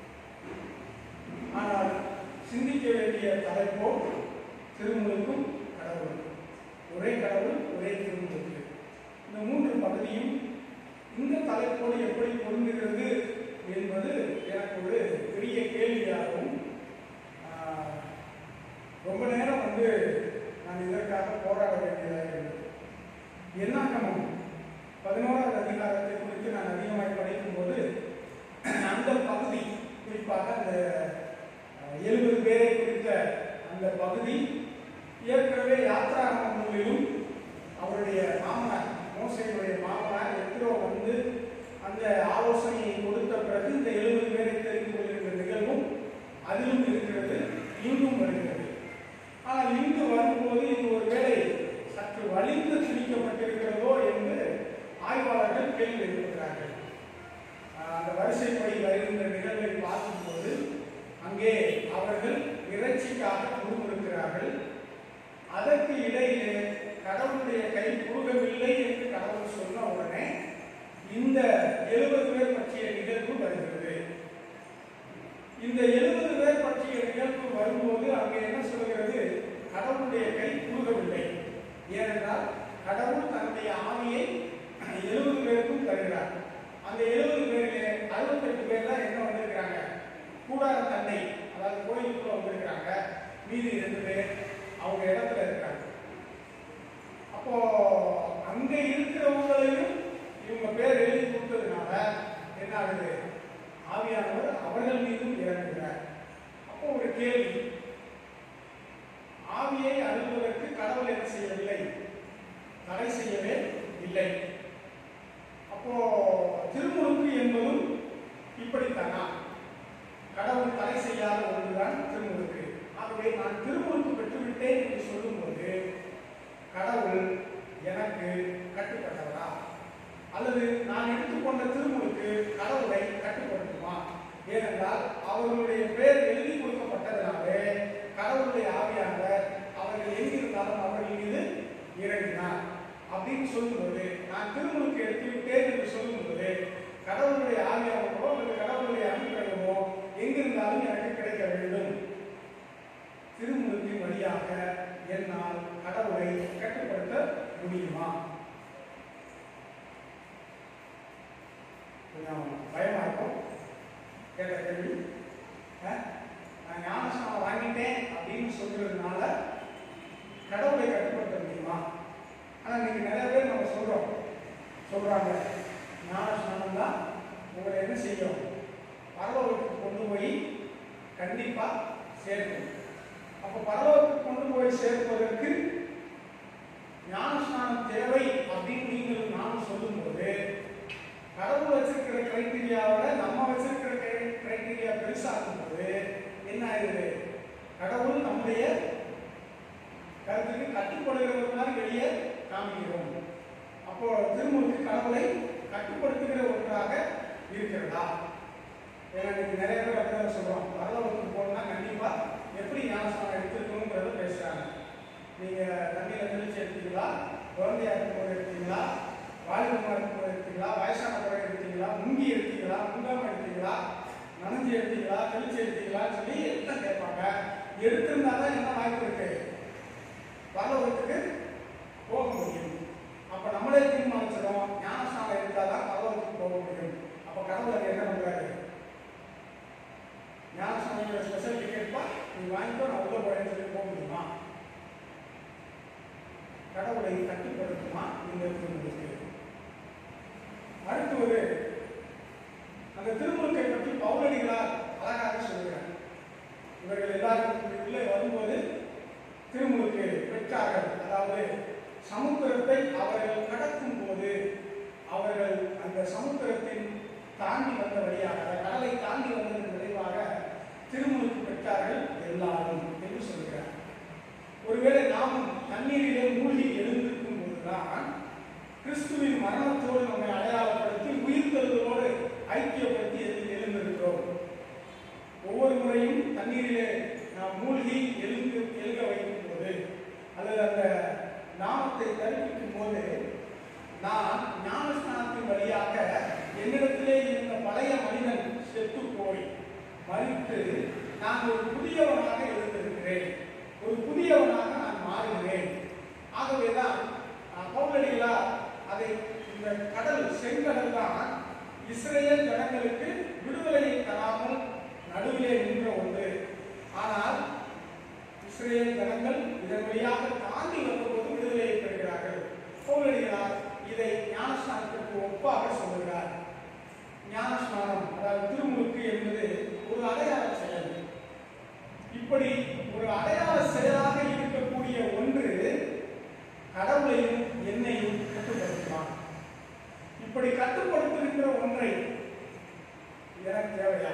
ஆனால் சிந்திக்க வேண்டிய தலைப்போ திருமுழுக்கும் கடவுளுக்கும் ஒரே கடவுள் ஒரே திருமுழுக்கு இந்த மூன்று பகுதியும் இந்த தலைப்போடு எப்படி பொருந்துகிறது என்பது எனக்கு ஒரு பெரிய கேள்வியாகவும் ஆஹ், ரொம்ப நேரம் வந்து நான் இதற்காக போராட வேண்டியதாக இருந்தது என்னாகமும் பதினோராவது அதிகாரத்தை குறித்து நான் அதிகமாக படிக்கும்போது அந்த பகுதி குறிப்பாக அந்த எழுபது பேரை குறித்த அந்த பகுதி ஏற்கனவே யாத்ராகம நூலிலும் அவருடைய மாமனார் மோசையுடைய மாமனார் எத்திரோ வந்து அந்த ஆலோசனையை கொடுத்த பிறகு இந்த எழுபது பேரை தெரிந்து கொள்கின்ற நிகழ்வும் அதிலும் இருக்கிறது இங்கும் வருகிறது ஆனால் இங்கு வரும்போது இது ஒருவேளை சற்று வலிந்து திணிக்கப்பட்டிருக்கிறதோ என்று ஆய்வாளர்கள் கேள்வி எழுப்புகிறார்கள் ஆஹ் அந்த வரிசைப்படி வருகின்ற நிகழ்வை பார்க்கும்போது அங்கே அவர்கள் இறைச்சிக்காக முறுமுறுக்கிறார்கள் அதற்கு இடையிலே கடவுளுடைய கை குறுகவில்லை என்று கடவுள் சொன்ன உடனே இந்த எழுபது பேர் பற்றிய நிகழ்வு வருகிறது இந்த எழுபது பேர் பற்றிய நிகழ்வு வரும்போது அங்கே என்ன சொல்கிறது கடவுளுடைய கை குறுகவில்லை ஏனென்றால் கடவுள் தன்னுடைய ஆவியை எழுபது பேருக்கும் தருகிறார் அந்த எழுபது பேரிலே அறுபத்தெட்டு பேர் தான் என்ன வந்திருக்கிறாங்க கூடார தன்னை அதாவது கோயிலுக்குள்ள வந்திருக்கிறாங்க மீதி ரெண்டு பேர் அவங்க இடத்துல இருக்காங்க அப்போ அங்க இருக்கிறவங்களையும் இவங்க பேர் எழுதி கொடுத்ததுனால என்ன ஆகுது ஆவியானவர் அவர்கள் மீதும் இறங்குகிறார் அப்போ ஒரு கேள்வி ஆவியை அருள்வதற்கு கடவுள் என்ன செய்யவில்லை தடை செய்யவே இல்லை அப்போ திருமுழுக்கு என்பதும் இப்படித்தானா கடவுள் தடை செய்யாத ஒன்றுதான் திருமுழுக்கு ஆகவே நான் திருமுழுக்கு பெற்றுவிட்டேன் என்று சொல்லும்போது கடவுள் எனக்கு கட்டுப்பட்டவரா அல்லது நான் எடுத்துக்கொண்ட திருமுழுக்கு கடவுளை கட்டுப்படுத்துமா ஏனென்றால் அவர்களுடைய பேர் எழுதி கொடுக்கப்பட்டதனாலே கடவுளுடைய ஆவியானவர் அவர்கள் எங்கிருந்தாலும் அவர்கள் மீது இறங்கினார் அப்படின்னு சொல்லும்போது நான் திருமுழுக்கு எடுத்துவிட்டேன் என்று சொல்லும்போது கடவுளுடைய ஆவியானவரோ அல்லது கடவுளுடைய அனுகிரகமோ எங்கிருந்தாலும் எனக்கு கிடைக்க வேண்டும் திருமுழுக்கின் வழியாக என்னால் கடவுளை கட்டுப்படுத்த முடியுமா கொஞ்சம் பயமா இருக்கும் கேட்ட கேள்வி ஆ? நான் ஞானஸ்நானம் வாங்கிட்டேன் அப்படின்னு சொல்றதுனால கடவுளை கட்டுப்படுத்த முடியுமா ஆனா நீங்க நிறைய பேர் நம்ம சொல்றோம் சொல்றாங்க ஞானஸ்நானம் தான் உங்களை என்ன செய்யும் பரலோகத்துக்கு கொண்டு போய் கண்டிப்பா சேர்க்கும் அப்ப பரலோகத்துக்கு கொண்டு போய் சேர்ப்பதற்கு ஞானஸ்நானம் தேவை அப்படின்னு நீங்கள் நானும் சொல்லும்போது கடவுள் வச்சிருக்கிற கிரைட்டீரியாவோட நம்ம வச்சிருக்கிற கிரைட்டீரியா பெருசாகும் போது என்ன ஆகுது கடவுள் நம்முடைய கருத்துக்கு கட்டுப்படுகிறது மாதிரி வெளியே காமிக்கிறோம் அப்போ திருமுழுக்கு கடவுளை கட்டுப்படுத்துகிற ஒன்றாக இருக்கிறதா ஏன்னா இன்னைக்கு நிறைய பேர் அப்படிதான் சொல்றோம் பரலோகத்துக்கு போகணும்னா கண்டிப்பா எப்படி ஞானஸ்தானம் எடுத்துக்கணுங்கிறத பேசுறாங்க எடுத்திருந்தா தான் என்ன வாய்ப்பு இருக்கு பரலோகத்துக்கு போக முடியும் அப்ப நம்மளே தீர்மானிச்சிடும் ஞானஸ்நானம் எடுத்தால் தான் பரலோகத்துக்கு போக முடியும் அப்ப கடவுள் என்ன பண்றாரு ஞானஸ்நானம் ஸ்பெஷல் டிக்கெட்ப்பா நீ வாங்கிக்கோ நான் உள்ள போறேன்னு சொல்லி போக முடியுமா கடவுளை கட்டுப்படுத்துமா இந்த திருமுழுக்கு அடுத்து ஒரு அந்த திருமுழுக்கை பற்றி பௌரடிகளார் அழகாக சொல்கிறார் இவர்கள் எல்லாரும் உள்ளே வரும்போது திருமுழுக்கு பெற்றார்கள் அதாவது சமுத்திரத்தை அவர்கள் கடக்கும் போது அவர்கள் அந்த சமுத்திரத்தின் தாண்டி வந்த வழியாக அந்த கடலை தாண்டி வந்ததன் விளைவாக திருமுழுக்கு பெற்றார்கள் எல்லாரும் என்று சொல்கிறார் ஒருவேளை நாமும் தண்ணீரிலே மூழ்கி எழுந்திருக்கும் போதுதான் கிறிஸ்துவின் மரணத்தோடு நம்மை அடையாளப்படுத்தி உயிர்த்தெழுதலோடு ஐக்கியப்படுத்தி எழு- எழுந்திருக்கிறோம் ஒவ்வொரு முறையும் தண்ணீரிலே நாம் மூழ்கி எழுந்து எழுக வைக்கும் போது அல்லது அந்த நாமத்தை தரிப்பிக்கும் போது நான் ஞானஸ்நானத்தின் வழியாக என்னிடத்திலே இருந்த பழைய மனிதன் செத்து போய் மறித்து நான் ஒரு புதியவனாக எழுந்திருக்கிறேன் ஒரு புதியவனாக நான் மாறுகிறேன் ஆகவேதான் அஹ், பவுலடிகளார் அதை இந்த கடல் செங்கடல் தான் இஸ்ரேல் ஜனங்களுக்கு விடுதலையை தராமல் நடுவிலே நின்ற ஒன்று ஆனால் இஸ்ரேல் ஜனங்கள் இதன் வழியாக தாண்டி வந்தபோது விடுதலையை பெறுகிறார்கள் பவுலடிகளார் இதை ஞானஸ்நானத்திற்கு ஒப்பாக சொல்லுகிறார் ஞானஸ்நானம் அதாவது திருமுழுக்கு என்பது ஒரு அடையாள செயல் இப்படி ஒரு அடையாள செயலாக இருக்கக்கூடிய ஒன்று கடவுளையும் என்னையும் கட்டுப்படுத்துவான் இப்படி கட்டுப்படுத்துகின்ற ஒன்றை எனக்கு தேவையா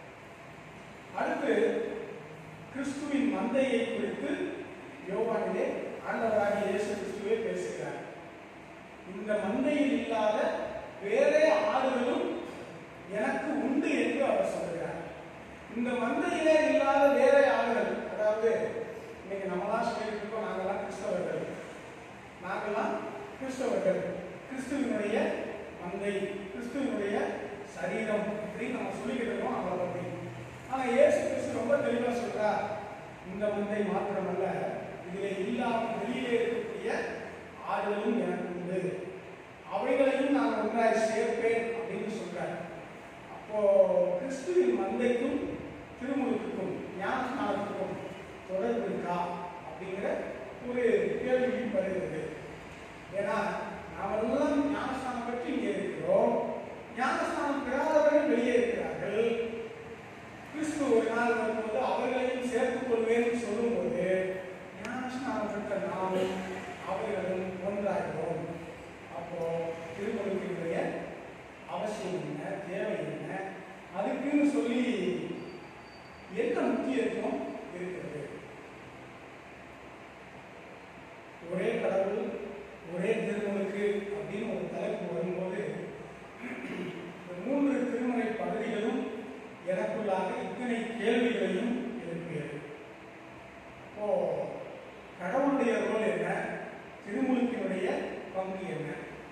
அடுத்து கிறிஸ்துவின் மந்தையை குறித்து யோவானிலே ஆண்டவராகிய இயேசு கிறிஸ்துவே பேசுகிறார் இந்த மந்தையில் இல்லாத வேறே ஆடுகளும் எனக்கு உண்டு என்று அவர் சொல்கிறார் இந்த மந்தையிலே இல்லாத வேறே ஆடுகள் அதாவது இன்னைக்கு நம்மளாம் சொல்லிட்டு இருக்கோம் நாங்கெல்லாம் கிறிஸ்தவர்கள் நாங்கெல்லாம் கிறிஸ்தவர்கள் கிறிஸ்துவினுடைய மந்தை கிறிஸ்துவினுடைய சரீரம் அப்படின்னு நம்ம சொல்லிக்கிட்டு இருக்கோம் அவரை பற்றி ஆனா இயேசு கிறிஸ்து ரொம்ப தெளிவா சொல்றார் இந்த மந்தை மாத்திரமல்ல இதிலே இல்லாம வெளியிலே இருக்கக்கூடிய ஆடுகளும் எனக்கு உண்டு அவைகளையும் நான் ஒன்றாய் சேர்ப்பேன் அப்படின்னு சொல்றார் அப்போ கிறிஸ்துவின் மந்தைக்கும் திருமுழுக்குக்கும் ஞானஸ்நானத்துக்கும் தொடர்பு இருக்கா அப்படிங்கிற ஒரு கேள்வி வருகிறது ஏன்னா நாமெல்லாம் ஞானஸ்நானம் பற்றி இங்கே இருக்கிறோம் ஞானஸ்நானம் பெறாதவர்கள் வெளியே இருக்கிறார்கள் கிறிஸ்து ஒரு நாள் வரும்போது அவர்களையும் சேர்த்துக் கொள்வேன் சொல்லும்போது ஞானஸ்நானம் பெற்ற நாமும் அவர்களும் ஒன்றாகிறோம் அப்போ திருமணத்தினுடைய அவசியம் என்ன தேவை என்ன அதுக்குன்னு சொல்லி என்ன முக்கியத்துவம் இருக்கிறது ஒரே கடவுள் ஒரே திருமணுக்கு அப்படின்னு ஒரு தலைப்பு வரும்போது இந்த மூன்று திருமறை பகுதிகளும் எனக்குள்ளாக இத்தனை கேள்விகளையும் எழுப்பியது இப்போ கடவுளுடைய ரோல் என்ன திருமுழுக்கினுடைய பங்கு என்ன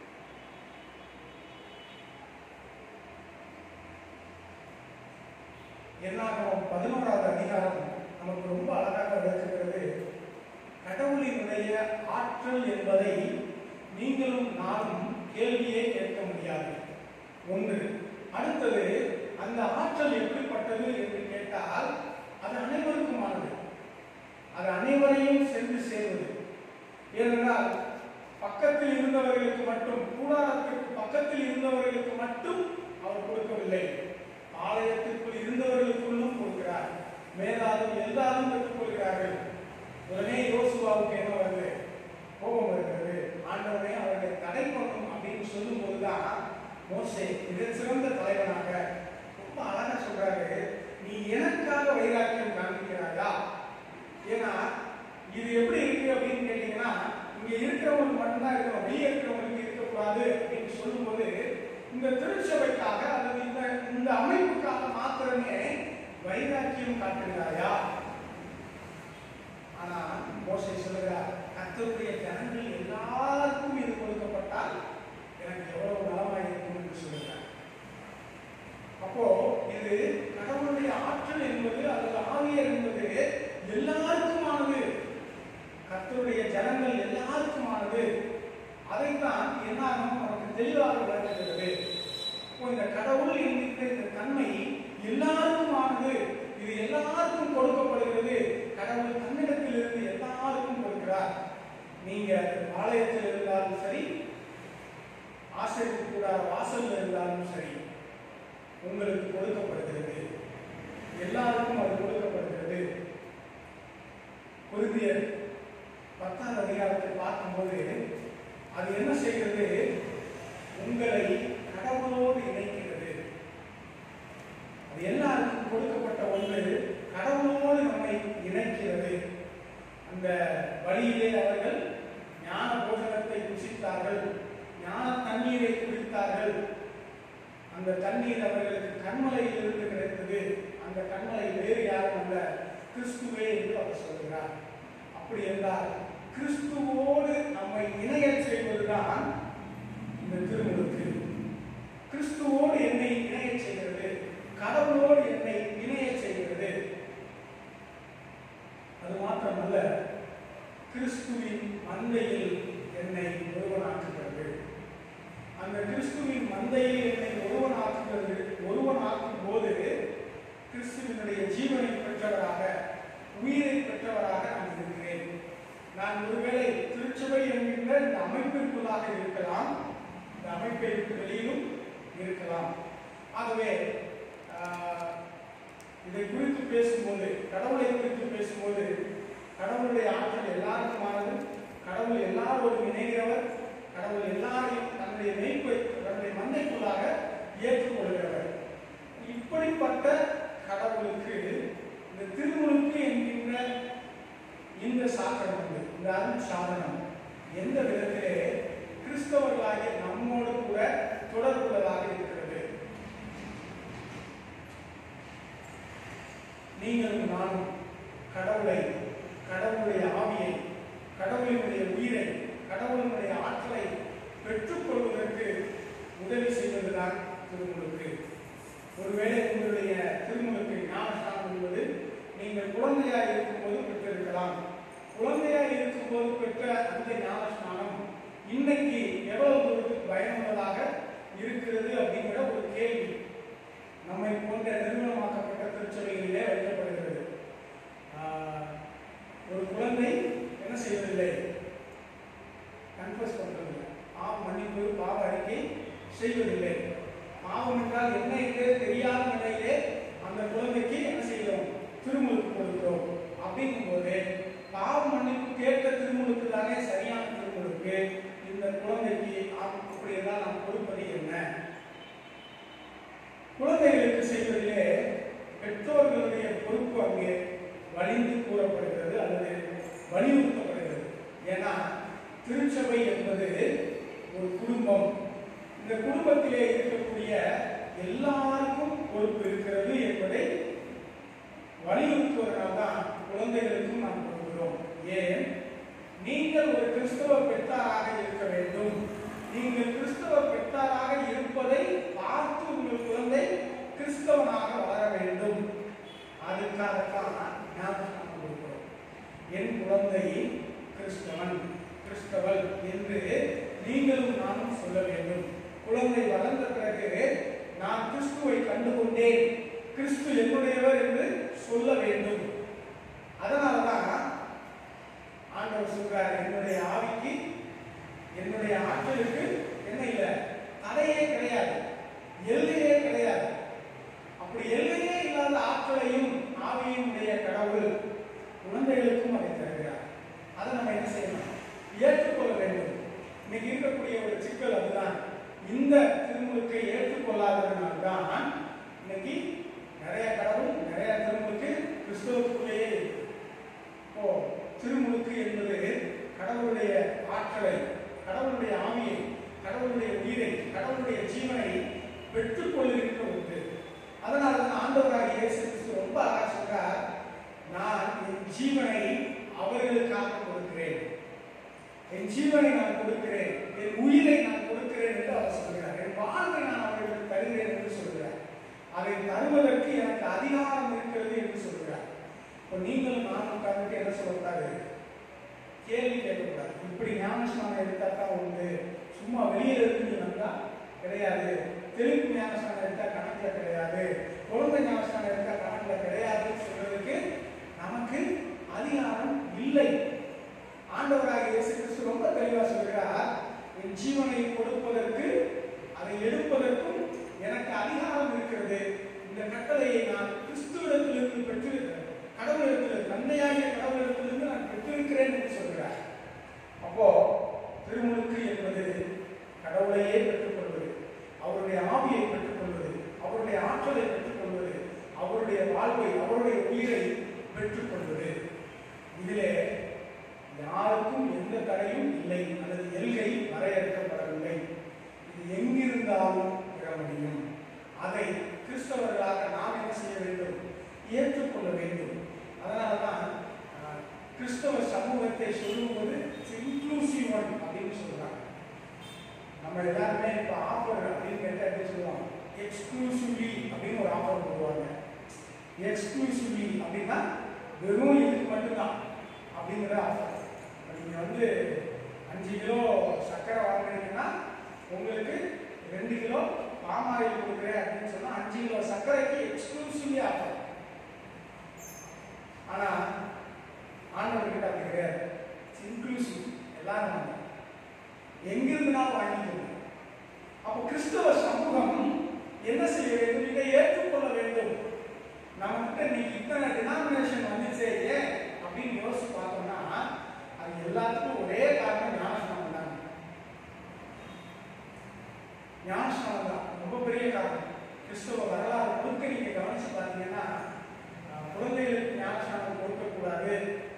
என்னாகும் பதினோராவது அதிகாரம் நமக்கு ரொம்ப அழகாக விளக்குகிறது கடவுளினுடைய ஆற்றல் என்பதை நீங்களும் நானும் கேள்வியே கேட்க முடியாது ஒன்று அடுத்தது அந்த ஆற்றல் எப்படிப்பட்டது என்று கேட்டால் அது அனைவருக்குமானது அது அனைவரையும் சென்று சேர்வது ஏனென்றால் பக்கத்தில் இருந்தவர்களுக்கு மட்டும் கூடாரத்திற்கு பக்கத்தில் இருந்தவர்களுக்கு மட்டும் அவர் கொடுக்கவில்லை ஆலயத்திற்குள் இருந்தவர்களுக்குள்ளும் கொடுக்கிறார் மேலாலும் எல்லாரும் பெற்றுக்கொள்கிறார்கள் உடனே யோசுவாவுக்கு என்ன வருது கோபம் வருகிறது ஆண்டவனே அவர்களை தடை பண்ணும் அப்படின்னு சொல்லும் போதுதான் மோசே மிகச் சிறந்த தலைவனாக ரொம்ப அழகா சொல்றாரு நீ எனக்காக வைராக்கியம் காண்பிக்கிறாயா ஏன்னா இது எப்படி இருக்கு அப்படின்னு கேட்டீங்கன்னா இங்க இருக்கிறவங்களுக்கு மட்டும்தான் இருக்கணும் வெளியே இருக்கிறவங்களுக்கு இருக்கக்கூடாது அப்படின்னு சொல்லும்போது இந்த திருச்சபைக்காக அல்லது இந்த இந்த அமைப்புக்காக மாத்திரமே வைராக்கியம் காட்டுகிறாயா ஆனா மோசை சொல்லுகிறார் கர்த்தருடைய ஜனங்கள் எல்லாருக்கும் இது கொடுக்கப்பட்டால் எனக்கு எவ்வளவு நலமாக இருக்கும் என்று சொல்லுகிறார் அப்போ இது கடவுளுடைய ஆற்றல் என்பது அல்லது ஆவியர் என்பது நீங்க ஆலயத்தில் இருந்தாலும் சரி ஆசிரியர் கூடாத வாசல்ல இருந்தாலும் சரி உங்களுக்கு கொடுக்கப்படுகிறது எல்லாருக்கும் அது கொடுக்கப்படுகிறது குருந்தியர் பத்தாவது அதிகாரத்தை பார்க்கும்போது அது என்ன செய்கிறது உங்களை கடவுளோடு இணைக்கிறது அது எல்லாருக்கும் கொடுக்கப்பட்ட ஒன்று கடவுளோடு நம்மை இணைக்கிறது அந்த வழியிலே அவர்கள் ஞான போஜனத்தை புசித்தார்கள் ஞான தண்ணீரை குடித்தார்கள் அந்த தண்ணீர் அவர்களுக்கு கண்மலையில் இருந்து கிடைத்தது அந்த கண்மலை வேறு யாரும் அல்ல கிறிஸ்துவே என்று அவர் சொல்கிறார் அப்படி என்றால் கிறிஸ்துவோடு நம்மை இணைய செய்வதுதான் இந்த திருமுழுக்கு கிறிஸ்துவோடு என்னை இணைய செய்கிறது கடவுளோடு என்னை இணைய செய்கிறது அது மாத்திரமல்ல கிறிஸ்துவின் மந்தையில் என்னை ஒருவனாக்குகிறது அந்த கிறிஸ்துவின் மந்தையில் என்னை ஒருவனாக்குகிறது ஒருவனாக்கும் போது கிறிஸ்துவினுடைய ஜீவனை பெற்றவராக உயிரை பெற்றவராக நான் இருக்கிறேன் நான் ஒருவேளை திருச்சபை என்கின்ற இந்த அமைப்பிற்குள்ளாக இருக்கலாம் இந்த அமைப்பை விட்டு வெளியிலும் இருக்கலாம் ஆகவே ஆஹ், இதை குறித்து பேசும்போது கடவுளை குறித்து பேசும்போது கடவுளுடைய ஆற்றல் எல்லாருக்குமானது கடவுள் எல்லாரோடும் இணைகிறவர் கடவுள் எல்லாரையும் தன்னுடைய மெய்ப்பை தன்னுடைய மந்தைக்குள்ளாக ஏற்றுக்கொள்கிறவர் இப்படிப்பட்ட கடவுளுக்கு இந்த திருமுழுக்கு என்கின்ற இந்த சாக்கரம் வந்து இந்த அருள் சாதனம் எந்த விதத்திலே கிறிஸ்தவர்களாகிய நம்மோடு கூட தொடர்புள்ளதாக இருக்கிறது நீங்களும் நானும் கடவுளை கடவுளுடைய ஆவியை கடவுளினுடைய உயிரை கடவுளினுடைய ஆற்றலை பெற்றுக்கொள்வதற்கு உதவி செய்வதுதான் திருமுழுக்கு ஒருவேளை உங்களுடைய திருமுழுக்கு ஞானஸ்தானம் என்பது நீங்கள் குழந்தையாய் இருக்கும்போது பெற்றிருக்கலாம் குழந்தையாய் இருக்கும்போது பெற்ற அந்த ஞானஸ்நானம் இன்னைக்கு எவ்வளவு தூரத்துக்கு பயனுள்ளதாக இருக்கிறது அப்படிங்கிற ஒரு கேள்வி நம்மை போன்ற நிறுவனமாக்கப்பட்ட திருச்சபைகளிலே வைக்கப்படுகிறது ஆஹ், ஒரு குழந்தை என்ன செய்வதில்லை கன்ஃபஸ் பண்றதில்லை பாவ மன்னிப்பு பாவ அறிக்கை செய்வதில்லை பாவம் என்றால் என்ன என்று தெரியாத நிலையிலே அந்த குழந்தைக்கு என்ன செய்கிறோம் திருமுழுக்கு கொடுக்கிறோம் அப்படிங்கும்போது பாவ மன்னிப்பு கேட்ட திருமுழுக்கு தானே சரியான திருமுழுக்கு இந்த குழந்தைக்கு ஆம், அப்படி என்றால் நாம் கொடுப்பது என்ன குழந்தைகளுக்கு செய்வதிலே பெற்றோர்களுடைய பொறுப்பு அங்கே வலிந்து கூறப்படுகிறது அல்லது வலியுறுத்தப்படுகிறது ஏன்னா திருச்சபை என்பது ஒரு குடும்பம் இந்த குடும்பத்திலே இருக்கக்கூடிய எல்லாருக்கும் பொறுப்பு இருக்கிறது என்பதை வலியுறுத்துவதனால் தான் குழந்தைகளுக்கும் நாம் கொடுக்கிறோம் ஏன் நீங்கள் ஒரு கிறிஸ்தவ பெற்றாராக இருக்க வேண்டும் நீங்கள் கிறிஸ்தவ பெற்றாராக இருப்பதை பார்த்து உங்கள் குழந்தை கிறிஸ்தவனாக வளர வேண்டும் அதுக்காகத்தான் ஞாபகம் கொடுக்கிறோம் என் குழந்தை கிறிஸ்தவன் கிறிஸ்தவள் என்று நீங்களும் நானும் சொல்ல வேண்டும் குழந்தை வளர்ந்த பிறகு நான் கிறிஸ்துவை கண்டுகொண்டேன் கிறிஸ்து என்னுடையவர் என்று சொல்ல வேண்டும் அதனாலதான் ஆண்டவர் சொல்றார் என்னுடைய ஆவிக்கு என்னுடைய ஆற்றலுக்கு என்ன இல்லை தடையே கிடையாது எல்லையே கிடையாது அப்படி எல்லையே இல்லாத ஆற்றலையும் ஆவியினுடைய கடவுள் குழந்தைகளுக்கும் அதை தருகிறார் அதை நம்ம என்ன செய்யணும் ஏற்றுக்கொள்ள வேண்டும் இன்னைக்கு இருக்கக்கூடிய ஒரு சிக்கல் அதுதான் இந்த திருமுழுக்கை ஏற்றுக்கொள்ளாததுனால தான் இன்னைக்கு நிறைய கடவுள் நிறைய திருமுழுக்கு கிறிஸ்தவத்துக்குள்ளேயே இருக்கு இப்போ திருமுழுக்கு என்பது கடவுளுடைய ஆற்றலை கடவுளுடைய ஆவியை கடவுளுடைய உயிரை கடவுளுடைய ஜீவனை பெற்றுக்கொள்ளுகின்ற ஒன்று அதனால தான் ஆண்டவராகிய இயேசு கிறிஸ்து ரொம்ப அழகா சொல்றார் நான் என் ஜீவனை அவர்களுக்காக கொடுக்கிறேன் என் ஜீவனை நான் கொடுக்கிறேன் என் உயிரை நான் கொடுக்கிறேன் என்று அவர் சொல்கிறார் என் வாழ்வை நான் அவர்களுக்கு தருகிறேன் என்று சொல்கிறார் அதை தருவதற்கு எனக்கு அதிகாரம் இருக்கிறது என்று சொல்கிறார் இப்போ நீங்களும் நானும் உட்கார்ந்துட்டு என்ன சொல்லக்கூடாது கேள்வி கேட்கக்கூடாது இப்படி ஞானஸ்நானம் எடுத்தா தான் உண்டு சும்மா வெளியில இருந்து நீ வந்தா கிடையாது தெலுங்கு ஞானஸ்நானம் எடுத்தா கணக்குல கிடையாது குழந்தை ஞானஸ்நானம் எடுத்தா கணக்குல கிடையாதுன்னு சொல்றதுக்கு நமக்கு அதிகாரம் இல்லை ஆண்டவராக இயேசு கிறிஸ்து ரொம்ப கடவுளையே பெற்றுக்கொள்வது அவருடைய ஆவியை பெற்றுக்கொள்வது அவருடைய ஆற்றலை பெற்றுக்கொள்வது அவருடைய வாழ்வை அவருடைய உயிரை பெற்றுக்கொள்வது இதிலே யாருக்கும் எந்த தடையும் இல்லை அல்லது எல்கை வரையறுக்கப்படவில்லை இது எங்கிருந்தாலும் பெற முடியும் அதை கிறிஸ்தவர்களாக நாம் என்ன செய்ய வேண்டும் ஏற்றுக்கொள்ள வேண்டும் அதனால தான் அஹ், கிறிஸ்தவ சமூகத்தை சொல்லும்போது இன்க்ளூசிவ் ஒன் அப்படின்னு சொல்றாங்க நம்ம எல்லாருமே இப்போ ஆஃபர் அப்படின்னு கேட்டால் எப்படி சொல்லுவோம் எக்ஸ்க்ளூசிவ்லி அப்படின்னு ஒரு ஆஃபர் போடுவாங்க எக்ஸ்க்ளூசிவ்லி அப்படின்னா வெறும் இதுக்கு மட்டும்தான் அப்படிங்கிற ஆஃபர் நீங்கள் வந்து அஞ்சு கிலோ சர்க்கரை வாங்குறீங்கன்னா உங்களுக்கு ரெண்டு கிலோ பாம் ஆயில் கொடுக்குறேன் அப்படின்னு சொன்னால் அஞ்சு கிலோ சர்க்கரைக்கு எக்ஸ்க்ளூசிவ்லி ஆஃபர் ஆனால் ஆண்டவர்கிட்ட அப்படி கிடையாது இன்க்ளூசிவ் எல்லாரும் வாங்க எங்கிருந்துனாலும் வாங்கிக்கணும் அப்போ கிறிஸ்தவ சமூகம் என்ன செய்ய வேண்டும் இதை ஏற்றுக்கொள்ள வேண்டும் நம்மகிட்ட இன்னைக்கு இத்தனை டினாமினேஷன் வந்துச்சே ஏன் அப்படின்னு யோசிச்சு பார்த்தோம்னா அது எல்லாத்துக்கும் ஒரே காரணம் ஞானஸ்நானம் தான் ஞானஸ்நானம் தான் ரொம்ப பெரிய காரணம் கிறிஸ்தவ வரலாறு முழுக்க நீங்க கவனிச்சு பார்த்தீங்கன்னா அஹ், குழந்தைகளுக்கு ஞானஸ்நானம் கொடுக்கக்கூடாது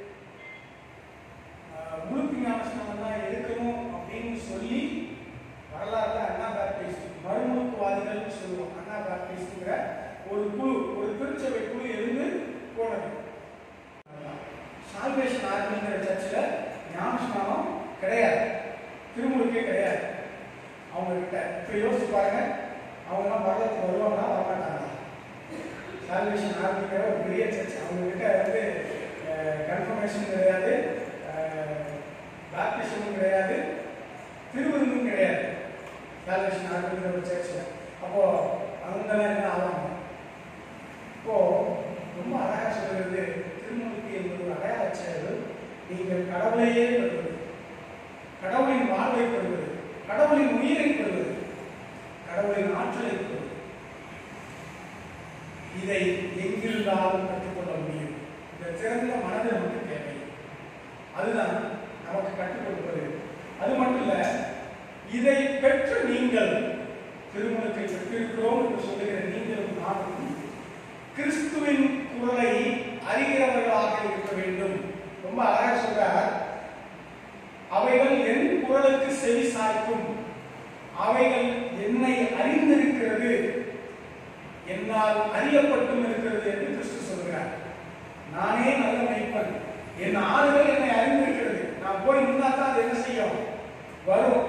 அஹ், முழுக்கு ஞானஸ்நானம் தான் எடுக்கணும் அப்படின்னு சொல்லி வரலாறுல அண்ணா பாப்டிஸ்ட் மறுமுழுக்குவாதிகள்னு சொல்லுவோம் அண்ணா பாப்டிஸ்ட்ங்கிற ஒரு குழு ஒரு திருச்சபை குழு இருந்து போனது சால்வேஷன் ஆர்மிங்கிற சர்ச்சில் ஞானஸ்நானம் கிடையாது திருமுழுக்கே கிடையாது அவங்க கிட்ட இப்போ யோசிச்சு பாருங்க அவங்கெல்லாம் பரலத்துக்கு வருவாங்களா வரமாட்டாங்களா சால்வேஷன் ஆர்மிங்கிற ஒரு பெரிய சர்ச் அவங்க கிட்ட வந்து கன்ஃபர்மேஷன் கிடையாது பேப்டிசமும் கிடையாது திருவிருந்தும் கிடையாது சால்வேஷன் ஆர்மிங்கிற ஒரு சர்ச்சில் அப்போ அவங்கெல்லாம் என்ன ஆவாங்க இப்போ ரொம்ப அழகா சொல்கிறது திருமுழுக்கு என்பது ஒரு அடையாள செயல் நீங்கள் கடவுளையே பெறுவது கடவுளின் வாழ்வை பெறுவது கடவுளின் உயிரை பெறுவது கடவுளின் ஆற்றலை பெறுவது இதை எங்கிருந்தாலும் கற்றுக்கொள்ள முடியும் இந்த திறந்த மனது நமக்கு தேவை அதுதான் நமக்கு கற்றுக் கொடுப்பது அது மட்டும் இல்ல இதை பெற்ற நீங்கள் திருமணத்தை பெற்றிருக்கிறோம் என்று சொல்லுகிற நீங்களும் நானும் கிறிஸ்துவின் குரலை அறிகிறவர்களாக இருக்க வேண்டும் ரொம்ப அழகா சொல்றார் அவைகள் என் குரலுக்கு செவி சாய்க்கும் அவைகள் என்னை அறிந்திருக்கிறது என்னால் அறியப்பட்டும் இருக்கிறது என்று கிறிஸ்து சொல்கிறார் நானே நல்ல மெய்ப்பன் என் ஆடுகள் என்னை அறிந்திருக்கிறது நான் போய் நின்னா தான் அது என்ன செய்யும் வரும்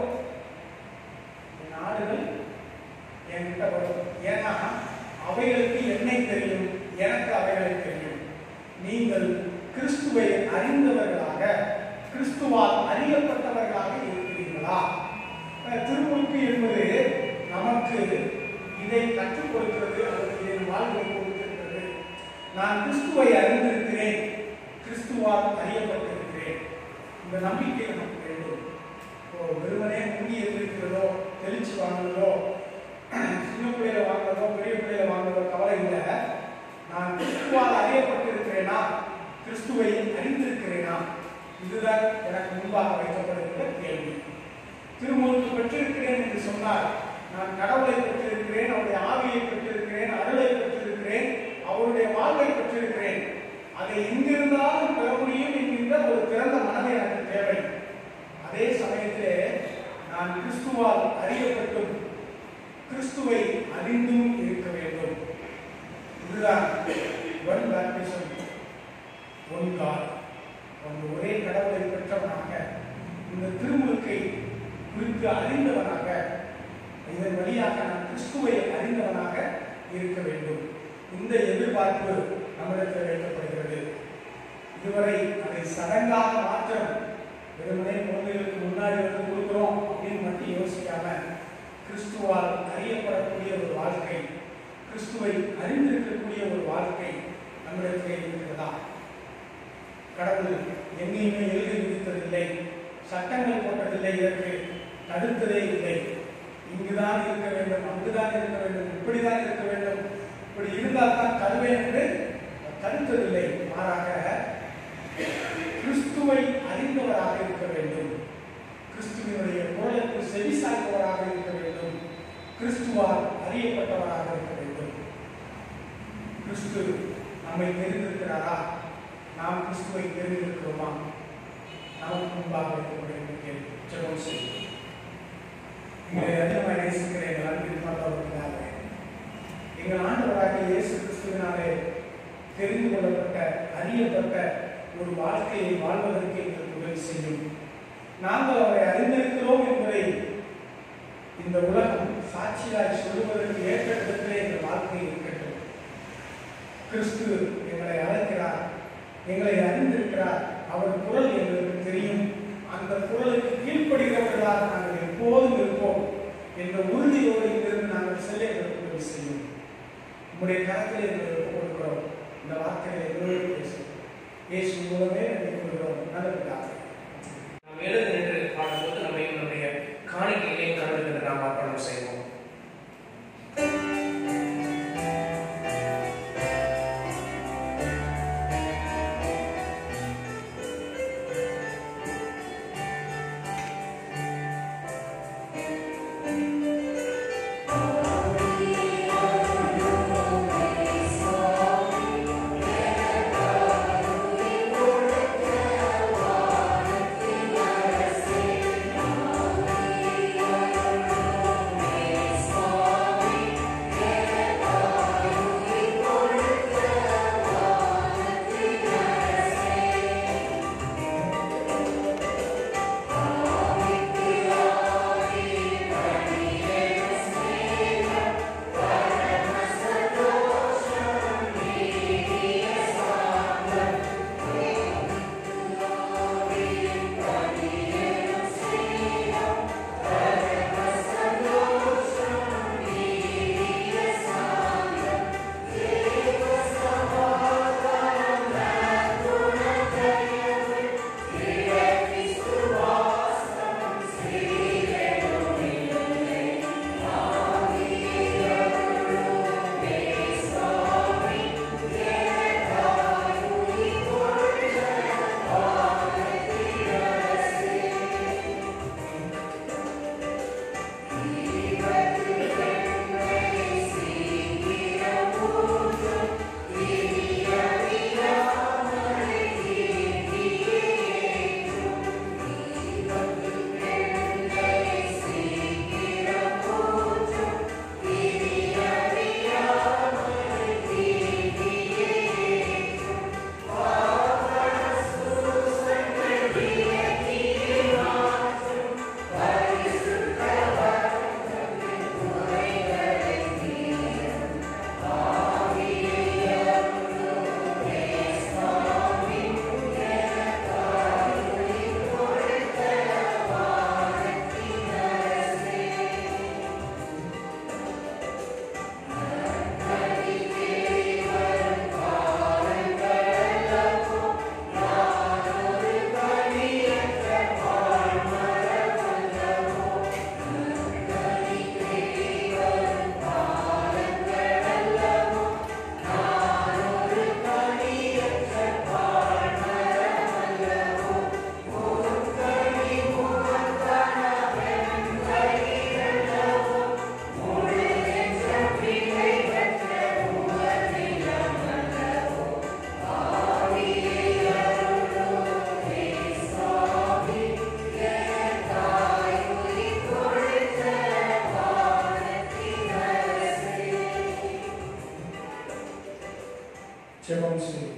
என் ஆடுகள் என்கிட்ட வரும் ஏன்னா அவைகளுக்கு என்னை தெரியும் எனக்கு அவைகளை தெரியும் நீங்கள் கிறிஸ்துவை அறிந்தவர்களாக கிறிஸ்துவால் அறியப்பட்டவர்களாக இருக்கிறீர்களா அஹ் திருமுழுக்கு என்பது நமக்கு இதை கற்றுக் கொடுக்கிறது அல்லது என் வாழ்வை கொடுத்திருக்கிறது நான் கிறிஸ்துவை அறிந்திருக்கிறேன் கிறிஸ்துவால் அறியப்பட்டிருக்கிறேன் இந்த நம்பிக்கை நமக்கு வேண்டும் இப்போ வெறுமனே முங்கி எழுந்திருக்கிறதோ தெளிச்சு வாங்குறதோ சின்ன பிள்ளையில வாங்குறதோ பெரிய பிள்ளையில வாங்குறதோ கவலை இல்லை நான் கிறிஸ்துவால் அறியப்பட்டிருக்கிறேனா கிறிஸ்துவை அறிந்திருக்கிறேனா இதுதான் எனக்கு முன்பாக வைக்கப்படுகிற கேள்வி திருமுழுக்கு பெற்றிருக்கிறேன் என்று சொன்னால் நான் கடவுளை பெற்றிருக்கிறேன் அவருடைய ஆவியை பெற்றிருக்கிறேன் அருளை பெற்றிருக்கிறேன் அவருடைய வாழ்வை பெற்றிருக்கிறேன் அதை எங்கிருந்தாலும் பெற முடியும் என்கின்ற ஒரு திறந்த மனதை எனக்கு தேவை அதே சமயத்திலே நான் கிறிஸ்துவால் அறியப்பட்டும் கிறிஸ்துவை அறிந்தும் இருக்க வேண்டும் இதுதான் ஒன் பேப்டிசம் ஒன் காட் அந்த ஒரே கடவுளை பெற்றவனாக இந்த திருமுழுக்கை குறித்து அறிந்தவனாக இதன் வழியாக நான் கிறிஸ்துவை அறிந்தவனாக இருக்க வேண்டும் இந்த எதிர்பார்ப்பு நம்மிடத்தில் வைக்கப்படுகிறது இதுவரை அதை சடங்காக மாற்றம் வெறுமனே குழந்தைகளுக்கு முன்னாடி வந்து கொடுக்குறோம் அப்படின்னு மட்டும் யோசிக்காம கிறிஸ்துவால் அறியப்படக்கூடிய ஒரு வாழ்க்கை கிறிஸ்துவை அறிந்திருக்கக்கூடிய ஒரு வாழ்க்கை நம்மிடத்திலே இருக்கிறதா கடவுள் எங்கேயுமே எழுதி விதித்ததில்லை சட்டங்கள் போட்டதில்லை இதற்கு தடுத்ததே இல்லை இங்குதான் இருக்க வேண்டும் அங்குதான் இருக்க வேண்டும் இப்படிதான் இருக்க வேண்டும் இப்படி இருந்தால் தான் தருவேன் என்று தடுத்ததில்லை மாறாக கிறிஸ்துவை அறிந்தவராக இருக்க வேண்டும் கிறிஸ்துவினுடைய குரலுக்கு செவிசாய்ப்பவராக இருக்க வேண்டும் கிறிஸ்துவால் அறியப்பட்டவராக இருக்க வேண்டும் கிறிஸ்து நம்மை தெரிந்திருக்கிறாரா நாம் கிறிஸ்துவை தெரிந்திருக்கிறோமா நமக்கு முன்பாக இருக்கக்கூடிய கேள்வி ஜெபம் செய்யும் உங்களை அதிகமாக நேசிக்கிற எங்கள் அன்பின் மற்றவர்களாக எங்கள் ஆண்டவராகிய இயேசு கிறிஸ்துவினாலே தெரிந்து கொள்ளப்பட்ட அறியப்பட்ட ஒரு வாழ்க்கையை வாழ்வதற்கு எங்களுக்கு உதவி செய்யும் நாங்கள் அவரை அறிந்திருக்கிறோம் என்பதை இந்த உலகம் சாட்சியாய் சொல்லுவதற்கு ஏற்ற இடத்திலே எங்கள் வாழ்க்கை இருக்கட்டும் கிறிஸ்து எங்களை அழைக்கிறார் எங்களை அறிந்திருக்கிறார் அவர் குரல் எங்களுக்கு தெரியும் அந்த குரலுக்கு கீழ்ப்படுகிறவர்களாக நாங்கள் எப்போதும் இருப்போம் என்ற உறுதியோடு இங்கிருந்து நாங்கள் செல்ல எங்களுக்கு உதவி செய்யும் உங்களுடைய கரத்தில் எங்களை ஒப்புக் கொடுக்கிறோம் இந்த வார்த்தைகளை எங்களோடு பேசும் இயேசு மூலமே நன்றி கொள்கிறோம் நல்ல பிதாவே. நாம் எழுந்து நின்று பாடும்போது நம்மை நம்முடைய காணிக்கையிலே கடவுளுக்கு நாம் அர்ப்பணம் செய்வோம் ஜெபம் செய்வோம்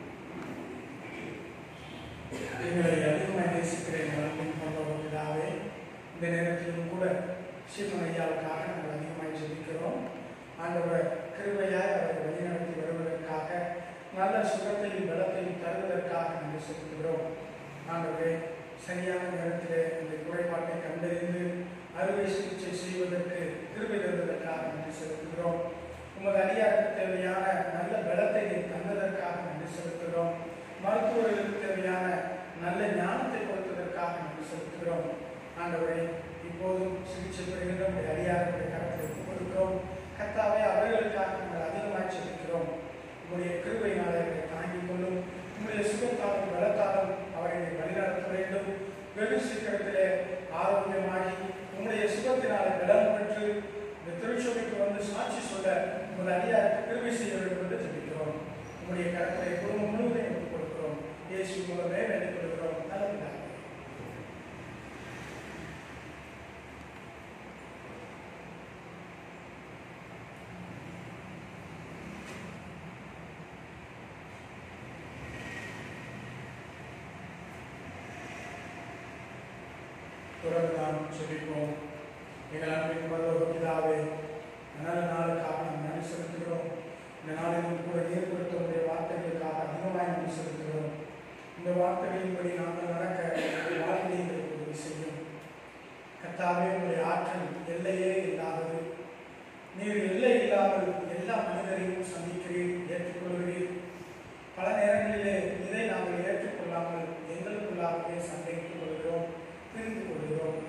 எங்களை அதிகமாக நேசிக்கிற எங்கள் அன்பின் பரலோக பிதாவே இந்த நேரத்திலும் கூட சீமன் ஐயாவுக்காக நாங்கள் அதிகமாக ஜெபிக்கிறோம் ஆண்டவர் கிருபையாய் அவரை வழிநடத்தி வருவதற்காக நல்ல சுகத்தையும் பலத்தையும் தருவதற்காக நாங்கள் செலுத்துகிறோம் ஆண்டவரே சரியான நேரத்திலே இந்த குறைபாட்டை கண்டறிந்து அறுவை சிகிச்சை செய்வதற்கு கிருபை தருவதற்காக நன்றி செலுத்துகிறோம் உமது அடியாருக்கு தேவையான நல்ல பலத்தை நீர் தந்ததற்காக நன்றி செலுத்துகிறோம் மருத்துவர்களுக்கு தேவையான நல்ல ஞானத்தை கொடுத்ததற்காக நன்றி செலுத்துகிறோம் ஆண்டவரே இப்போதும் சிகிச்சை பெறுகின்ற உடைய அடியாருடைய கரத்தை ஒப்புக் கொடுக்கிறோம் கர்த்தாவே அவர்களுக்காக நாங்கள் அதிகமாக செலுத்துகிறோம் உங்களுடைய கிருபையினால் அவரை தாங்கிக் கொள்ளும் உங்களுடைய சுகத்தாலும் பலத்தாலும் அவரை நீர் வழிநடத்த வேண்டும் வெகு சீக்கிரத்திலே ஆரோக்கியமாகி உம்முடைய சாட்சி சொல்ல உங்கள் அடியாருக்கு கிருபை செய்ய வேண்டும் என்று ஜெபிக்கிறோம் உங்களுடைய கருத்தை குடும்பம் முழுவதையும் ஒப்புக் கொடுக்கிறோம் இயேசு மூலமே வேண்டிக் கொள்கிறோம் நல்ல பிதாவே. தொடர்ந்து நாம் ஜெபிப்போம் எங்கள் அன்பின் பரலோக பிதாவே இந்த நல்ல நாளுக்காக நாம் நன்றி செலுத்துகிறோம் இந்த நாளிலும் கூட நீர் கொடுத்த உடைய வார்த்தைகளுக்காக அதிகமாக நன்றி செலுத்துகிறோம் இந்த வார்த்தைகளின்படி நாங்கள் நடக்க எங்கள் வாழ்க்கையை எங்களுக்கு உதவி செய்யும் கர்த்தாவே உங்களுடைய ஆற்றல் எல்லையே இல்லாதது நீர் எல்லை இல்லாமல் எல்லா மனிதரையும் சந்திக்கிறீர் ஏற்றுக்கொள்கிறீர் பல நேரங்களிலே இதை நாங்கள் ஏற்றுக்கொள்ளாமல் எங்களுக்குள்ளாகவே சண்டையிட்டுக் கொள்கிறோம் பிரிந்து கொள்கிறோம்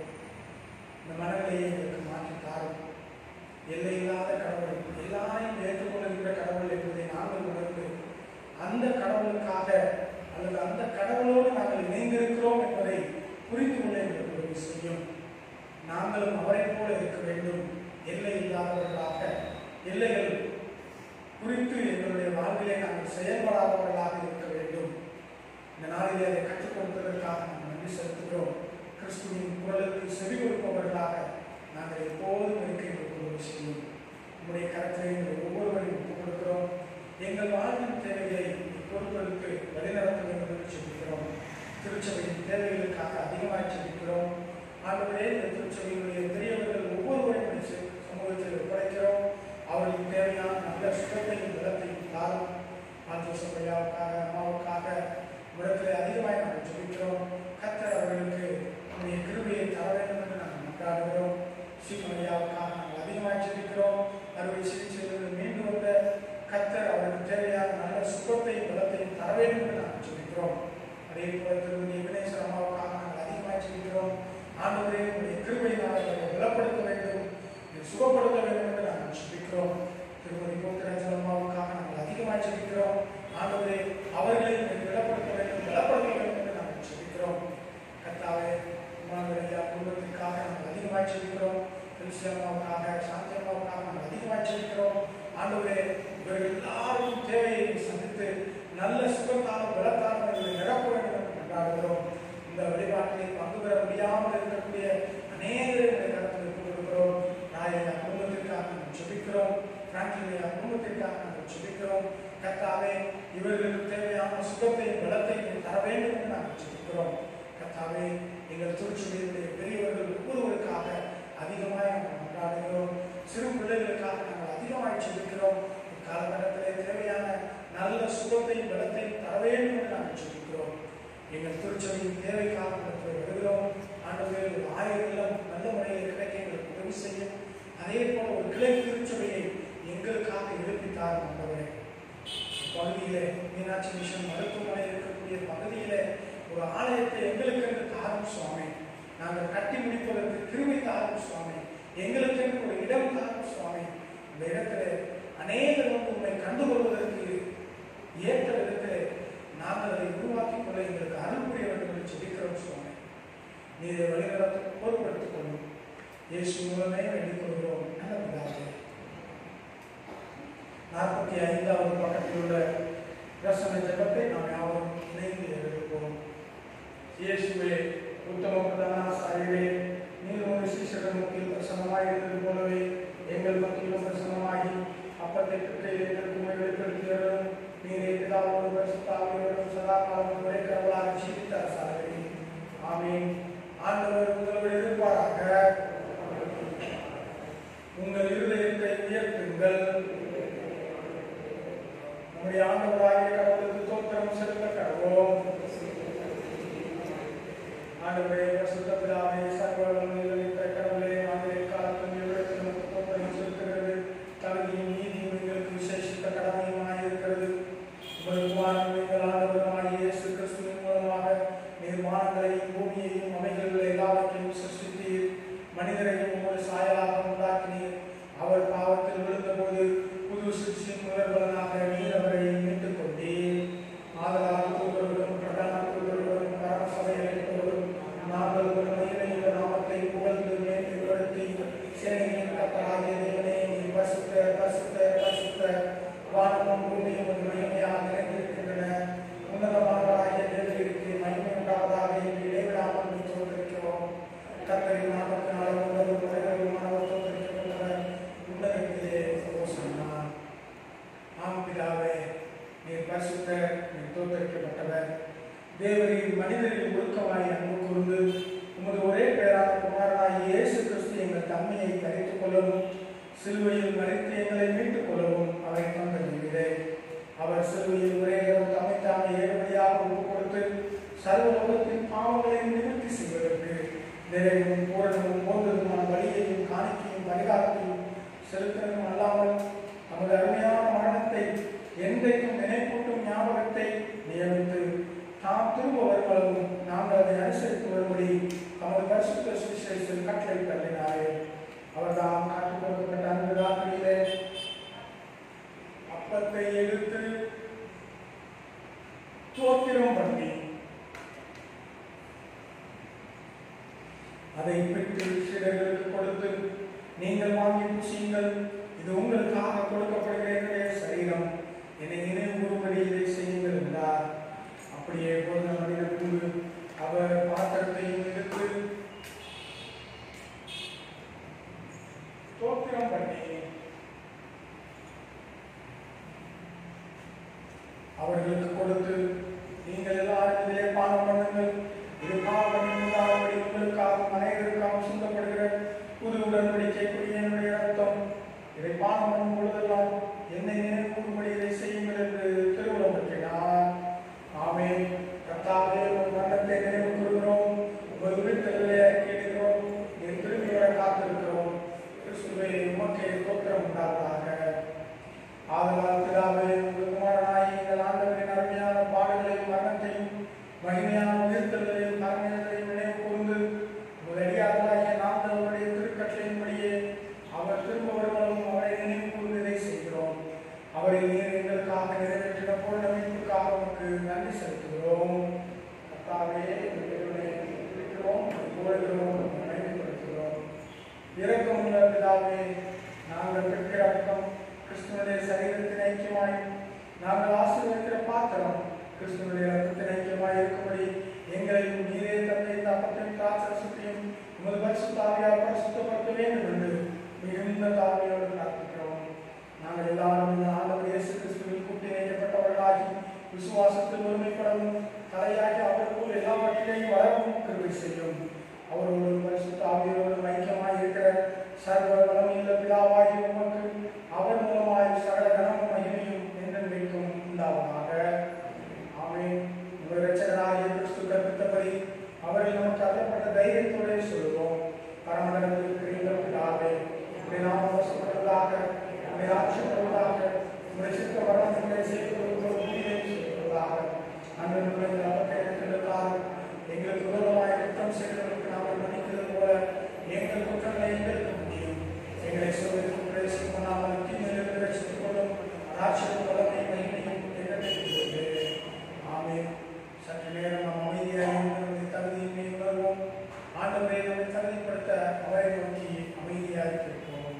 இந்த மனநிலையை எங்களுக்கு மாற்றி தாரும் எல்லை இல்லாத கடவுள் எல்லாரையும் ஏற்றுக்கொள்கின்ற கடவுள் என்பதை நாங்கள் உணர்ந்து அந்த கடவுளுக்காக அல்லது அந்த கடவுளோடு நாங்கள் இணைந்திருக்கிறோம் என்பதை புரிந்து கொள்ள எங்களுக்கு உதவி செய்யும் நாங்களும் அவரைப் போல இருக்க வேண்டும் எல்லை இல்லாதவர்களாக எல்லைகள் குறித்து எங்களுடைய வாழ்விலே நாங்கள் செயல்படாதவர்களாக இருக்க வேண்டும் இந்த நாளிலே அதை கற்றுக் கொடுத்ததற்காக நாம் நன்றி செலுத்துகிறோம் கிறிஸ்துவின் குரலுக்கு செவி கொடுப்பவர்களாக நாங்கள் எப்போதும் இருக்க எங்களுக்கு உதவி செய்யும் உங்களுடைய கருத்தை எங்கள் ஒவ்வொருவரையும் ஒப்புக் கொடுக்கிறோம் எங்கள் வாழ்வின் தேவைகளை பொறுப்பெடுத்து வழிநடத்த வேண்டும் என்று சொல்கிறோம் திருச்சபையின் தேவைகளுக்காக அதிகமாக செபிக்கிறோம் ஆகவே இந்த திருச்சபையினுடைய பெரியவர்கள் ஒவ்வொருவரையும் இந்த ச- சமூகத்தில் ஒப்படைக்கிறோம் அவர்களுக்கு தேவையான நல்ல சுகத்தையும் பலத்தையும் தாரும் ஆஞ்சோசப்பையாவுக்காக அம்மாவுக்காக இடத்துல அதிகமாக நாங்கள் ஜெபிக்கிறோம் கத்தர் அவர்களுக்கு உங்களுடைய கிருபையை தர வேண்டும் என்று நாங்கள் மன்றாடுகிறோம் ஸ்ரீமலையாவுக்காக நாங்கள் அதிகமாக ஜெபிக்கிறோம் அறுவை சிகிச்சையிலிருந்து மீண்டு வந்த கத்தர் அவருக்கு தேவையான நல்ல சுகத்தையும் பலத்தையும் தர வேண்டும் என்று நாங்கள் ஜெபிக்கிறோம் அதே போல திருமதி வினேஸ்வர அம்மாவுக்காக நாங்கள் அதிகமாக ஜெபிக்கிறோம் ஆண்டவரே உங்களுடைய கிருபையினால் அவர்களை பலப்படுத்த வேண்டும் நீர் சுகப்படுத்த வேண்டும் என்று நாங்கள் ஜெபிக்கிறோம் திருமதி கோத்திராஜன் அம்மாவுக்காக நாங்கள் அதிகமாக ஜெபிக்கிறோம் ஆண்டவரே அவர்களை நீர் பலப்படுத்த வேண்டும் பலப்படுத்த வேண்டும் என்று நாங்கள் ஜெபிக்கிறோம் கர்த்தாவே உமானுடைய குடும்பத்திற்காக நாங்கள் அதிகமாக ஜெபிக்கிறோம் திருச்சி அம்மாவுக்காக சாந்தி அம்மாவுக்காக நாங்கள் அதிகமாக ஜெபிக்கிறோம் ஆண்டவரே இவர்கள் எல்லாரும் தேவையை சந்தித்து நல்ல சுகத்தாலும் பலத்தாலும் இவர்களை நிரப்ப வேண்டும் என்று கொண்டாடுகிறோம் இந்த வழிபாட்டிலே பங்கு பெற முடியாமல் இருக்கக்கூடிய அநேகரை கருத்தில் கொடுக்கிறோம் நாயக குடும்பத்திற்காக நாங்கள் ஜெபிக்கிறோம் பிராங்கிலியா குடும்பத்திற்காக நாங்கள் ஜெபிக்கிறோம் கர்த்தாவே இவர்களுக்கு தேவையான சுகத்தையும் பலத்தையும் தர வேண்டும் என்று நாங்கள் ஜெபிக்கிறோம் கர்த்தாவே எங்கள் திருச்சபையினுடைய பெரியவர்கள் ஒவ்வொருவருக்காக அதிகமாக நாங்கள் கொண்டாடுகிறோம் சிறு பிள்ளைகளுக்காக நாங்கள் அதிகமாக ஜெபிக்கிறோம் இக்காலகட்டத்திலே தேவையான நல்ல சுகத்தையும் பலத்தையும் தர வேண்டும் என்று நாங்கள் ஜெபிக்கிறோம் எங்கள் திருச்சபையின் தேவைக்காக நடத்தி வருகிறோம் ஆண்டவரே ஒரு ஆயிரம் இல்லம் நல்ல முறையில் கிடைக்க எங்களுக்கு உதவி செய்யும் அதே போல ஒரு கிளை திருச்சபையை எங்களுக்காக எழுப்பித்தார் ஆண்டவரே பகுதியிலே மீனாட்சி மிஷன் மருத்துவமனை இருக்கக்கூடிய பகுதியிலே ஒரு ஆலயத்தை எங்களுக்கு என்று தாரும் சுவாமி நாங்கள் கட்டி முடிப்பதற்கு கிருமி தாரும் சுவாமி எங்களுக்கு என்று ஒரு இடம் தாரும் சுவாமி இந்த இடத்திலே அநேகர் வந்து உண்மை கண்டுகொள்வதற்கு ஏற்ற விதத்திலே நாங்கள் அதை உருவாக்கிக் கொள்ள எங்களுக்கு அருள் புரிய வேண்டும் என்று ஜெபிக்கிறோம் சுவாமி நீரை வழிநடத்த பொறுப்படுத்திக் கொள்ளும் இயேசு மூலமே வேண்டிக் கொள்கிறோம் நல்ல பிதாவே நாற்பத்தி ஐந்தாவது பக்கத்தில் உள்ள பிரசன ஜெபத்தை நாம் யாவரும் இணைந்து எழுதுவோம் இயேசுவே உத்தம பிரதான சாயிவே நீர் உங்கள் சீசர்கள் மத்தியில் பிரசன்னமாய் இருந்தது போலவே எங்கள் மத்தியிலும் பிரசன்னமாகி அப்பத்தை கிட்டையில் எங்களுக்கு உண்மை வெளிப்படுத்தியவரும் நீரே பிதாவோடு பரிசுத்தாவியோடும் சதா காலம் ஒரே கடவுளாக ஜீவித்த அரசாகவே ஆமீன் ஆண்டவர் உங்களோடு இருப்பாராக உங்கள் இருதயத்தை உயர்த்துங்கள் நம்முடைய ஆண்டவராகிய கடவுளுக்கு தோத்திரம் செலுத்த கடவோம் ஆண்டவரே பரிசுத்த பிதாவே சர்வ வல்லமையுள்ள கடவுளே நாங்கள் எக்காலத்தும் எவ்விடத்தில் நமக்கு தோத்திரம் செலுத்துகிறது தகுதியும் நீதியும் எங்களுக்கு விசேஷித்த கடமையுமாய் இருக்கிறது உங்கள் குமாரன் எங்கள் ஆண்டவருமாகிய இயேசு கிறிஸ்துவின் மூலமாக நீர் வானங்களையும் பூமியையும் அவைகளில் எல்லாவற்றையும் சிருஷ்டித்தீர் மனிதரையும் உங்கள் சாயலாக உண்டாக்கினீர் அவர் பாவத்தில் விழுந்தபோது புது சிருஷ்டியின் முதல்வனாக நீர் அவரை மீட்டுக் கொண்டீர் தோற்கடிக்கப்பட்டவர் தேவரின் மனிதரின் ஒழுக்கமாய் அன்பு கூர்ந்து உமது ஒரே பேரான குமாரனாய் இயேசு கிறிஸ்து எங்கள் தன்மையை தரித்துக் கொள்ளவும் சிலுவையில் மறித்து எங்களை மீட்டுக் கொள்ளவும் அவரை தந்தீரே அவர் சிலுவையில் ஒரே இரவு தம்மை தாமே ஏழுபடியாக ஒப்புக் கொடுத்து சர்வலோகத்தின் பாவங்களை நிவர்த்தி செய்வதற்கு நிறைவும் பூரணமும் போன்றதுமான வழியையும் காணிக்கையும் பரிகாரத்தையும் செலுத்தவும் அல்லாமல் நமது அருமையான மரணத்தை என்றைக்கும் நினைப்பூட்டும் ஞாபகத்தை நியமித்து தாம் திரும்ப வருவளவும் நாங்கள் அதை அனுசரித்து வரும்படி நமது பரிசுத்த சுவிசேஷத்தில் கட்டளை தள்ளினாரே அவர் தாம் காட்டுக் கொடுக்கப்பட்ட அன்பு ராத்திரியிலே அப்பத்தை எடுத்து தோத்திரம் பண்ணி அதை பெற்று சீடர்களுக்கு கொடுத்து நீங்கள் வாங்கி புசியுங்கள் இது உங்களுக்காக கொடுக்கப்படுகிற என்னுடைய சரீரம் என்னை நினைவு கூறும்படி இதை செய்யுங்கள் என்றார் அப்படியே போன மனிதன் பின்பு அவர் பாத்திரத்தையும் எடுத்து தோத்திரம் பண்ணி அவர்களுக்கு கொடுத்து நீங்கள் எல்லாரும் இதிலே பானம் பண்ணுங்கள் இது பாவம் உண்டாகும்படி உங்களுக்காகவும் அனைவருக்காகவும் சிந்தப்படுகிற புது உடன்படிக்கைக்குரிய என்னுடைய ரத்தம் இதை பானம் பண்ணும் பொழுதெல்லாம் என்னை நினைவு கூறும்படி இதை செய்யுங்கள் என்று திருவுளம் பற்றினார் ஆமே கர்த்தாவே உங்கள் மரணத்தை நினைவு கூறுகிறோம் உங்கள் உயிர்த்தலை கேட்கிறோம் என் திரும்பி வர காத்திருக்கிறோம் கிறிஸ்துவை உமக்கே தோற்றம் உண்டாவதாக ஆதலால் பிதாவே உங்கள் குமாரனாய் எங்கள் ஆண்டவரின் அருமையான பாடுகளையும் மரணத்தையும் மகிமையான உயிர்த்தலையும் மரணத்தையும் நினைவு கூர்ந்து உங்கள் அடியார்களாகிய நாங்கள் அவருடைய திருக்கட்டளையின்படியே அவர் திரும்ப வருவதும் அவரை நினைவு கூர்ந்து இதை செய்கிறோம் அவரை நீர் எங்களுக்காக நிறைவேற்றின பூர்ண மீட்புக்காக உமக்கு நன்றி செலுத்துகிறோம் கர்த்தாவே எங்கள் தேவனை இருக்கிறோம் புகழ்கிறோம் நினைவுபடுத்துகிறோம் இரக்கமுள்ள பிதாவே நாங்கள் பெற்ற அர்த்தம் கிறிஸ்துவனுடைய சரீரத்தின் ஐக்கியமாய் நாங்கள் ஆசீர்வதிக்கிற பாத்திரம் கிறிஸ்துவனுடைய ரத்தத்தின் ஐக்கியமாய் இருக்கும்படி எங்களையும் நீரே தந்தை தாப்பத்தையும் திராட்சரசத்தையும் உமது பரிசுத்தாவியால் பரிசுத்தப்படுத்த வேண்டும் என்று மிகுந்த தாழ்மையோடு பிரார்த்திக்கிறோம் நாங்கள் எல்லாரும் இந்த ஆண்டவர் இயேசு கிறிஸ்துவில் கூட்டி இணைக்கப்பட்டவர்களாகி விசுவாசத்தில் ஒருமைப்படவும் தலையாகி அவருக்குள் எல்லாவற்றிலையும் வளரவும் கிருபை செய்யும் அவரோடு பரிசுத்த ஆவியோடு ஐக்கியமாய் இருக்கிற சர்வ வளமையுள்ள பிதாவாகி உமக்கு அவர் மூலமாய் சகல கனமும் மகிமையும் என்றென்றைக்கும் உண்டாவதாக ஆமென் உங்கள் இரட்சகராகிய கிறிஸ்து கற்பித்தபடி அவரில் நமக்கு அருளப்பட்ட தைரியத்தோடு சொல்லுவோம் பரமடத்தில் இருக்கிற பிதாவே உடைய நாமம் வசப்படுவதாக உடைய ஆட்சி வருவதாக உடைய சித்த வரணங்களை செய்து கொடுப்போம் செய்வதாக அன்று நுழைந்த அப்பத்தை எடுத்துள்ளதாக எங்களுக்கு விரோதமாய் குற்றம் செய்தவர்களுக்கு நாங்கள் மன்னிக்கிறது போல எங்கள் குற்றங்களை எங்களுக்கு முடியும் எங்களை சோதனைக்கு பிரவேசம் பண்ணாமல் தீமையிலிருந்து ரட்சித்துக் கொள்ளும் ராட்சியம் வல்லமை மகிமையும் எங்களுக்கு ஆமென் சற்று நேரம் நாம் அமைதியாக நம்முடைய தகுதியின்மை உணர்வோம் ஆண்டவரை நம்மை தகுதிப்படுத்த அவரை நோக்கி அமைதியாக கேட்போம்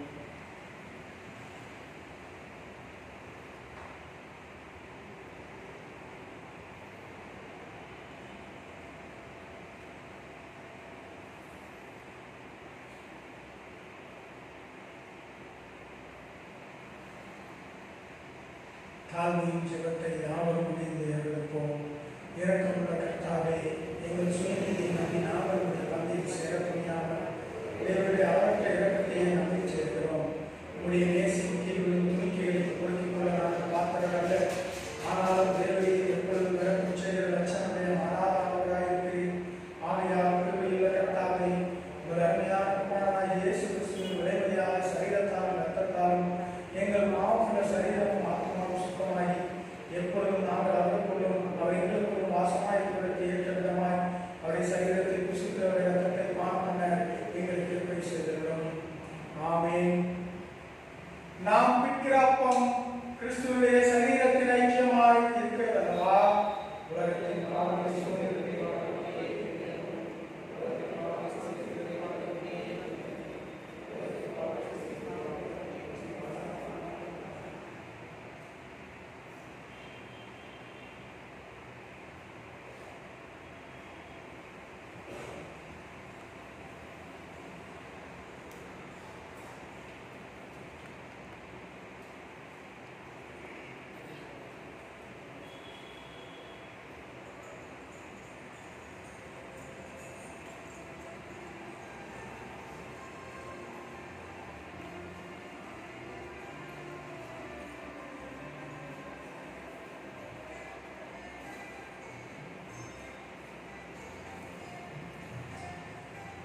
தாழ்மையும் ஜெபத்தை யாவரும் இணைந்து எழுப்போம் இரக்கமுள்ள கர்த்தாவே எங்கள் சுயநீதி நம்பி நாங்கள் உங்கள் பந்தியில் சேர முடியாமல் தேவனுடைய அவரற்ற இரக்கத்தையே நம்பி சேர்க்கிறோம் உடைய நேசின் கீழ்விழும் துணிக்கைகளை கொடுக்கிக் கொள்ள நாங்கள் பார்த்தவர் அல்ல ஆனாலும் தேவரை எப்பொழுதும் இறக்கும் செய்கிற லட்சணமே மாறாதவராக இருக்கிறீர் ஆகையால் கிருபையுள்ள கர்த்தாவே உங்கள் அருமையான குமாரனாய் இயேசு கிறிஸ்துவின் விளைவழியாக சரீரத்தாலும் ரத்தத்தாலும் எங்கள் மாவுள்ள சரீரமும் ஆத்மாவும் சுத்தமாகி எப்பொழுதும் நாங்கள் அவருக்குள்ளும் அவர் எங்களுக்குள்ளும் வாசமாய் இருக்கிறதற்கு ஏற்ற விதமாய் அவரை சரீரத்தை புசித்து அவரை ரத்தத்தை பானம் பண்ண எங்களுக்கு கிருபை செய்திருக்கிறோம் ஆமென் நாம் பிற்க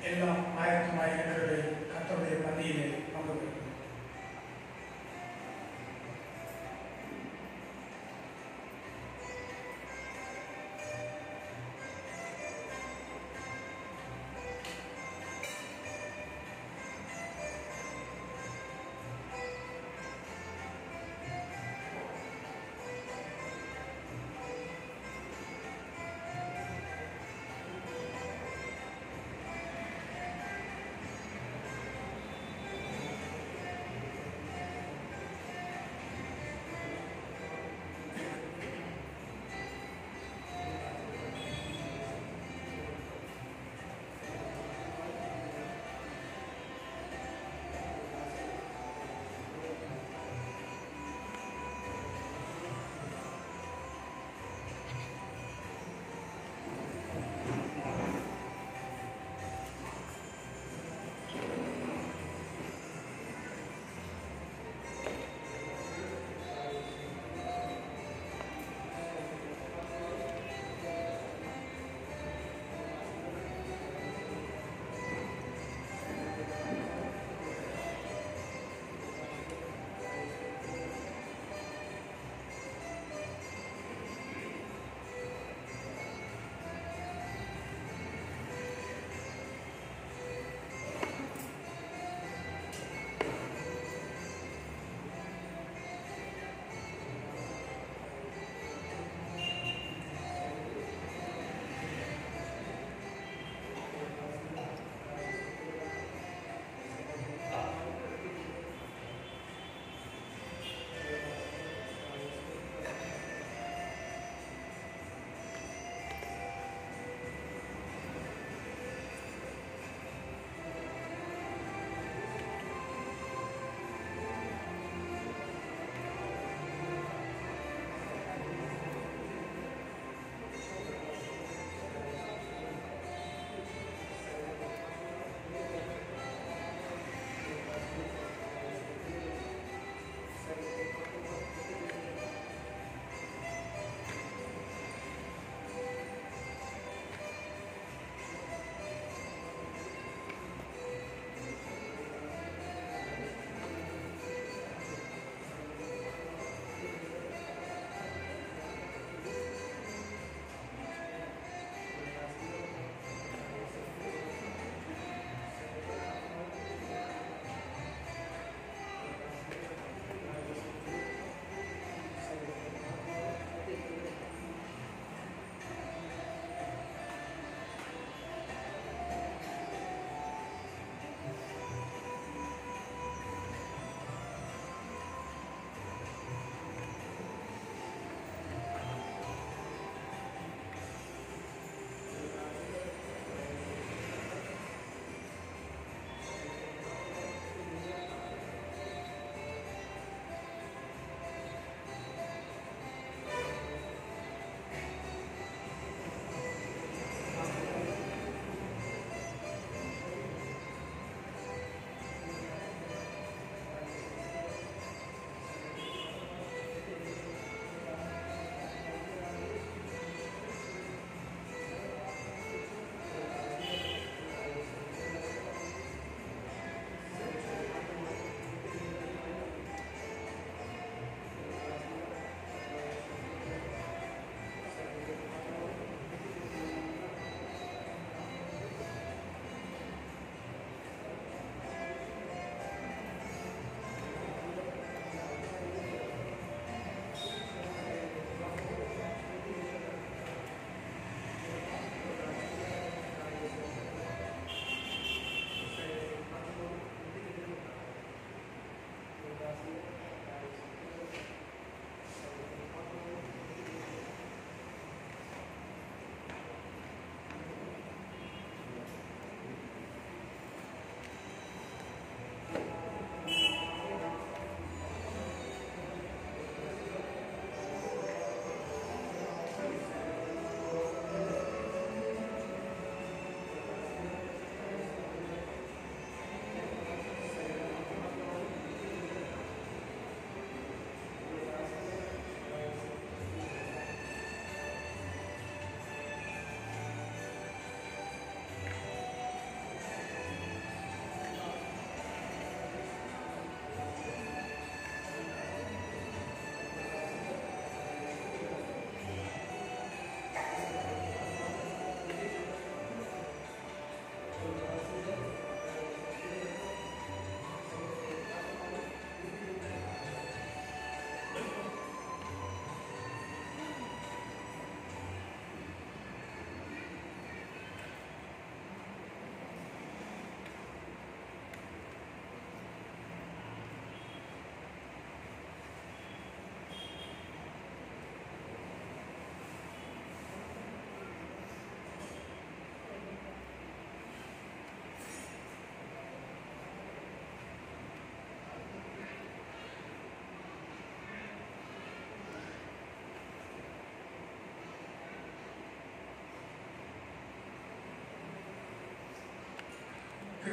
எல்லாம் ஆயத்தமாக இருக்கிறது கத்தருடைய மத்தியிலே பங்கு பெறும் ஆ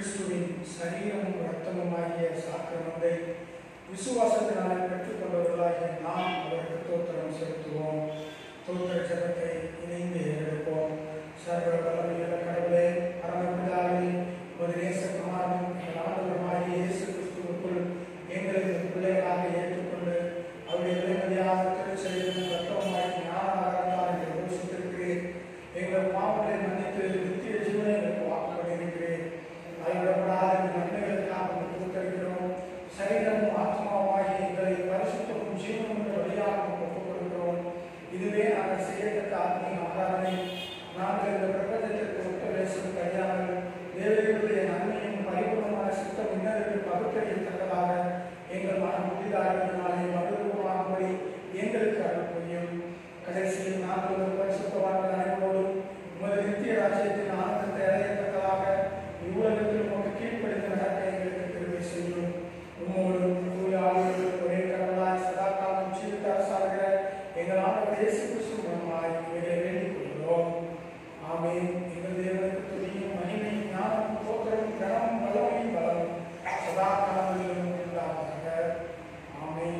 கிறிஸ்துவின் சரீரமும் இரத்தமுமாகிய சாக்கிரமத்தை விசுவாசத்தினாலே பெற்றுக்கொண்டவர்களாகிய நாம் அவருக்கு தோத்திரம் செலுத்துவோம் தோத்திர ஜபத்தை இணைந்து எடுப்போம் சர்வ வல்லமையுள்ள கடவுளே பரமபிதாவே ஒரு நேசகுமாரனும் எங்கள் ஆண்டவருமாகிய இயேசு கிறிஸ்துவுக்குள் எங்களை உங்கள் பிள்ளைகளாக ஏற்றுக்கொண்டு அவருடைய விலைமதியாக திருச்செயலும் ரத்தமாகி ஞானமாக என்று யோசித்திருக்கிறேன் எங்கள் பாவங்களை மன்னித்து நித்திய ஜீவனை எனக்கு வாக்குப்பட்டிருக்கிறேன் அளவிடப்படாத இந்த நன்மைகளுக்காக உங்களுக்கு கொடுத்திருக்கிறோம் சரீரமும் ஆத்மாவாகி எங்களை பரிசுத்தமும் ஜீவனும் என்ற வழியாக ஒப்புக் கொடுக்கிறோம் இதுவே நாங்கள் செய்யத்தக்க ஆத்மீக ஆராதனை நாங்கள் இந்த பிரபஞ்சத்திற்கு ஒத்துழைச்சும் கையாமல் தேவர்களுடைய நன்மையும் பரிபூர்ணமான சித்தம் இன்னதற்கு பகுத்தறியத்தக்கதாக எங்கள் மன புதிதாரினாலே மறுரூபமாகும்படி எங்களுக்கு அருள் புரியும் கடைசியில் நாங்கள் ஒரு பரிசுத்தவான்கள் அனைவரோடும் உமது நித்திய ராஜ்யத்தின் ஆனந்தத்தை அடையத்தக்கதாக இவ்வுலகத்தில் உமக்கு கீழ்ப்படிந்து நடக்க எங்களுக்கு திருவை செய்யும் உம்மோடும் தூய ஆளுநர்கள் ஒரே கடவுளாய் சதா காலம் ஜீவித்த அரசாகிற எங்கள் ஆண்டவர் இயேசு கிறிஸ்து மூலமாய் இவைகளை வேண்டிக் கொள்கிறோம் ஆமென் எங்கள் தேவனுக்கு துதியும் மகிமையும் ஞானமும் தோற்றமும் கனமும் வல்லமையும் பலமும் சதா காலங்களிலும் உண்டாவதாக ஆமென்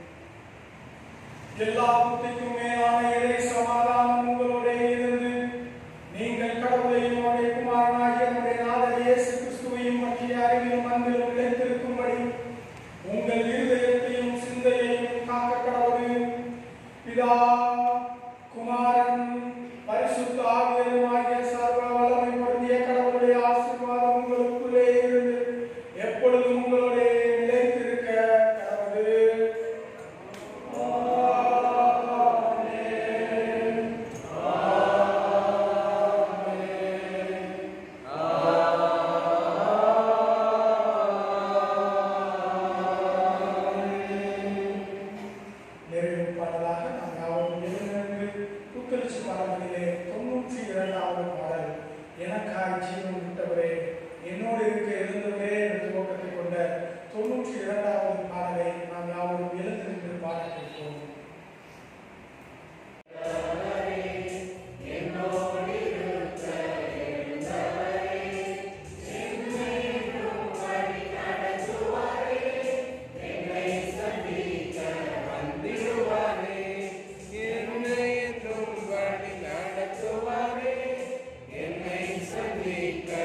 எல்லா புத்திக்கும் மேலான இறை சமாதானம் உங்களோடே இருந்து நீங்கள் கடவுளையும் அவருடைய குமாரனாகிய நம்முடைய நாதர் இயேசு கிறிஸ்துவையும் பற்றிய அறிவிலும் அன்பிலும் நிலைத்திருக்கும்படி உங்கள் இருதயத்தையும் சிந்தையையும் காக்க கடவுள் பிதா குமாரன் பரிசுத்த ஆவியருமாகிய சர்வ வல்லமை பொருந்திய கடவுளுடைய ஆசீர்வாதம் உங்களுக்குள்ளே இருந்து எப்பொழுதும் உங்களோடே நிலைத்திருக்க கடவுள் நிறைவு பாடலாக நாம் யாவரும் எழுந்திருந்து புத்தளிச்சு பாடலிலே தொண்ணூற்றி இரண்டாவது பாடல் எனக்காய் ஜீவன் விட்டவரே என்னோடு இருக்க எழுந்தவரே என்ற துவக்கத்தை கொண்ட தொண்ணூற்றி இரண்டாவது பாடலை நாம் யாவரும் எழுந்திருந்து பாட கேட்போம் என்னை என்றும் வழி நடத்துவாரே என்னை சந்திக்க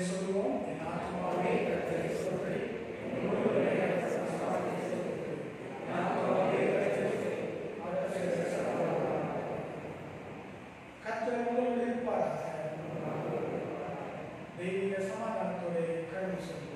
சொல்லுவோம் என் ஆத்மாவே கர்த்தரை ஸ்தோத்திரி என் முழுவதுமே அவர் நாமத்தை ஸ்தோத்திரி. என் ஆத்மாவே கர்த்தரை ஸ்தோத்திரி. அவர் செய்த சகல கர்த்தர் உங்களோடு இருப்பாராக தெய்வீக சமாதானத்தோட கடந்து சொல்லுங்கள்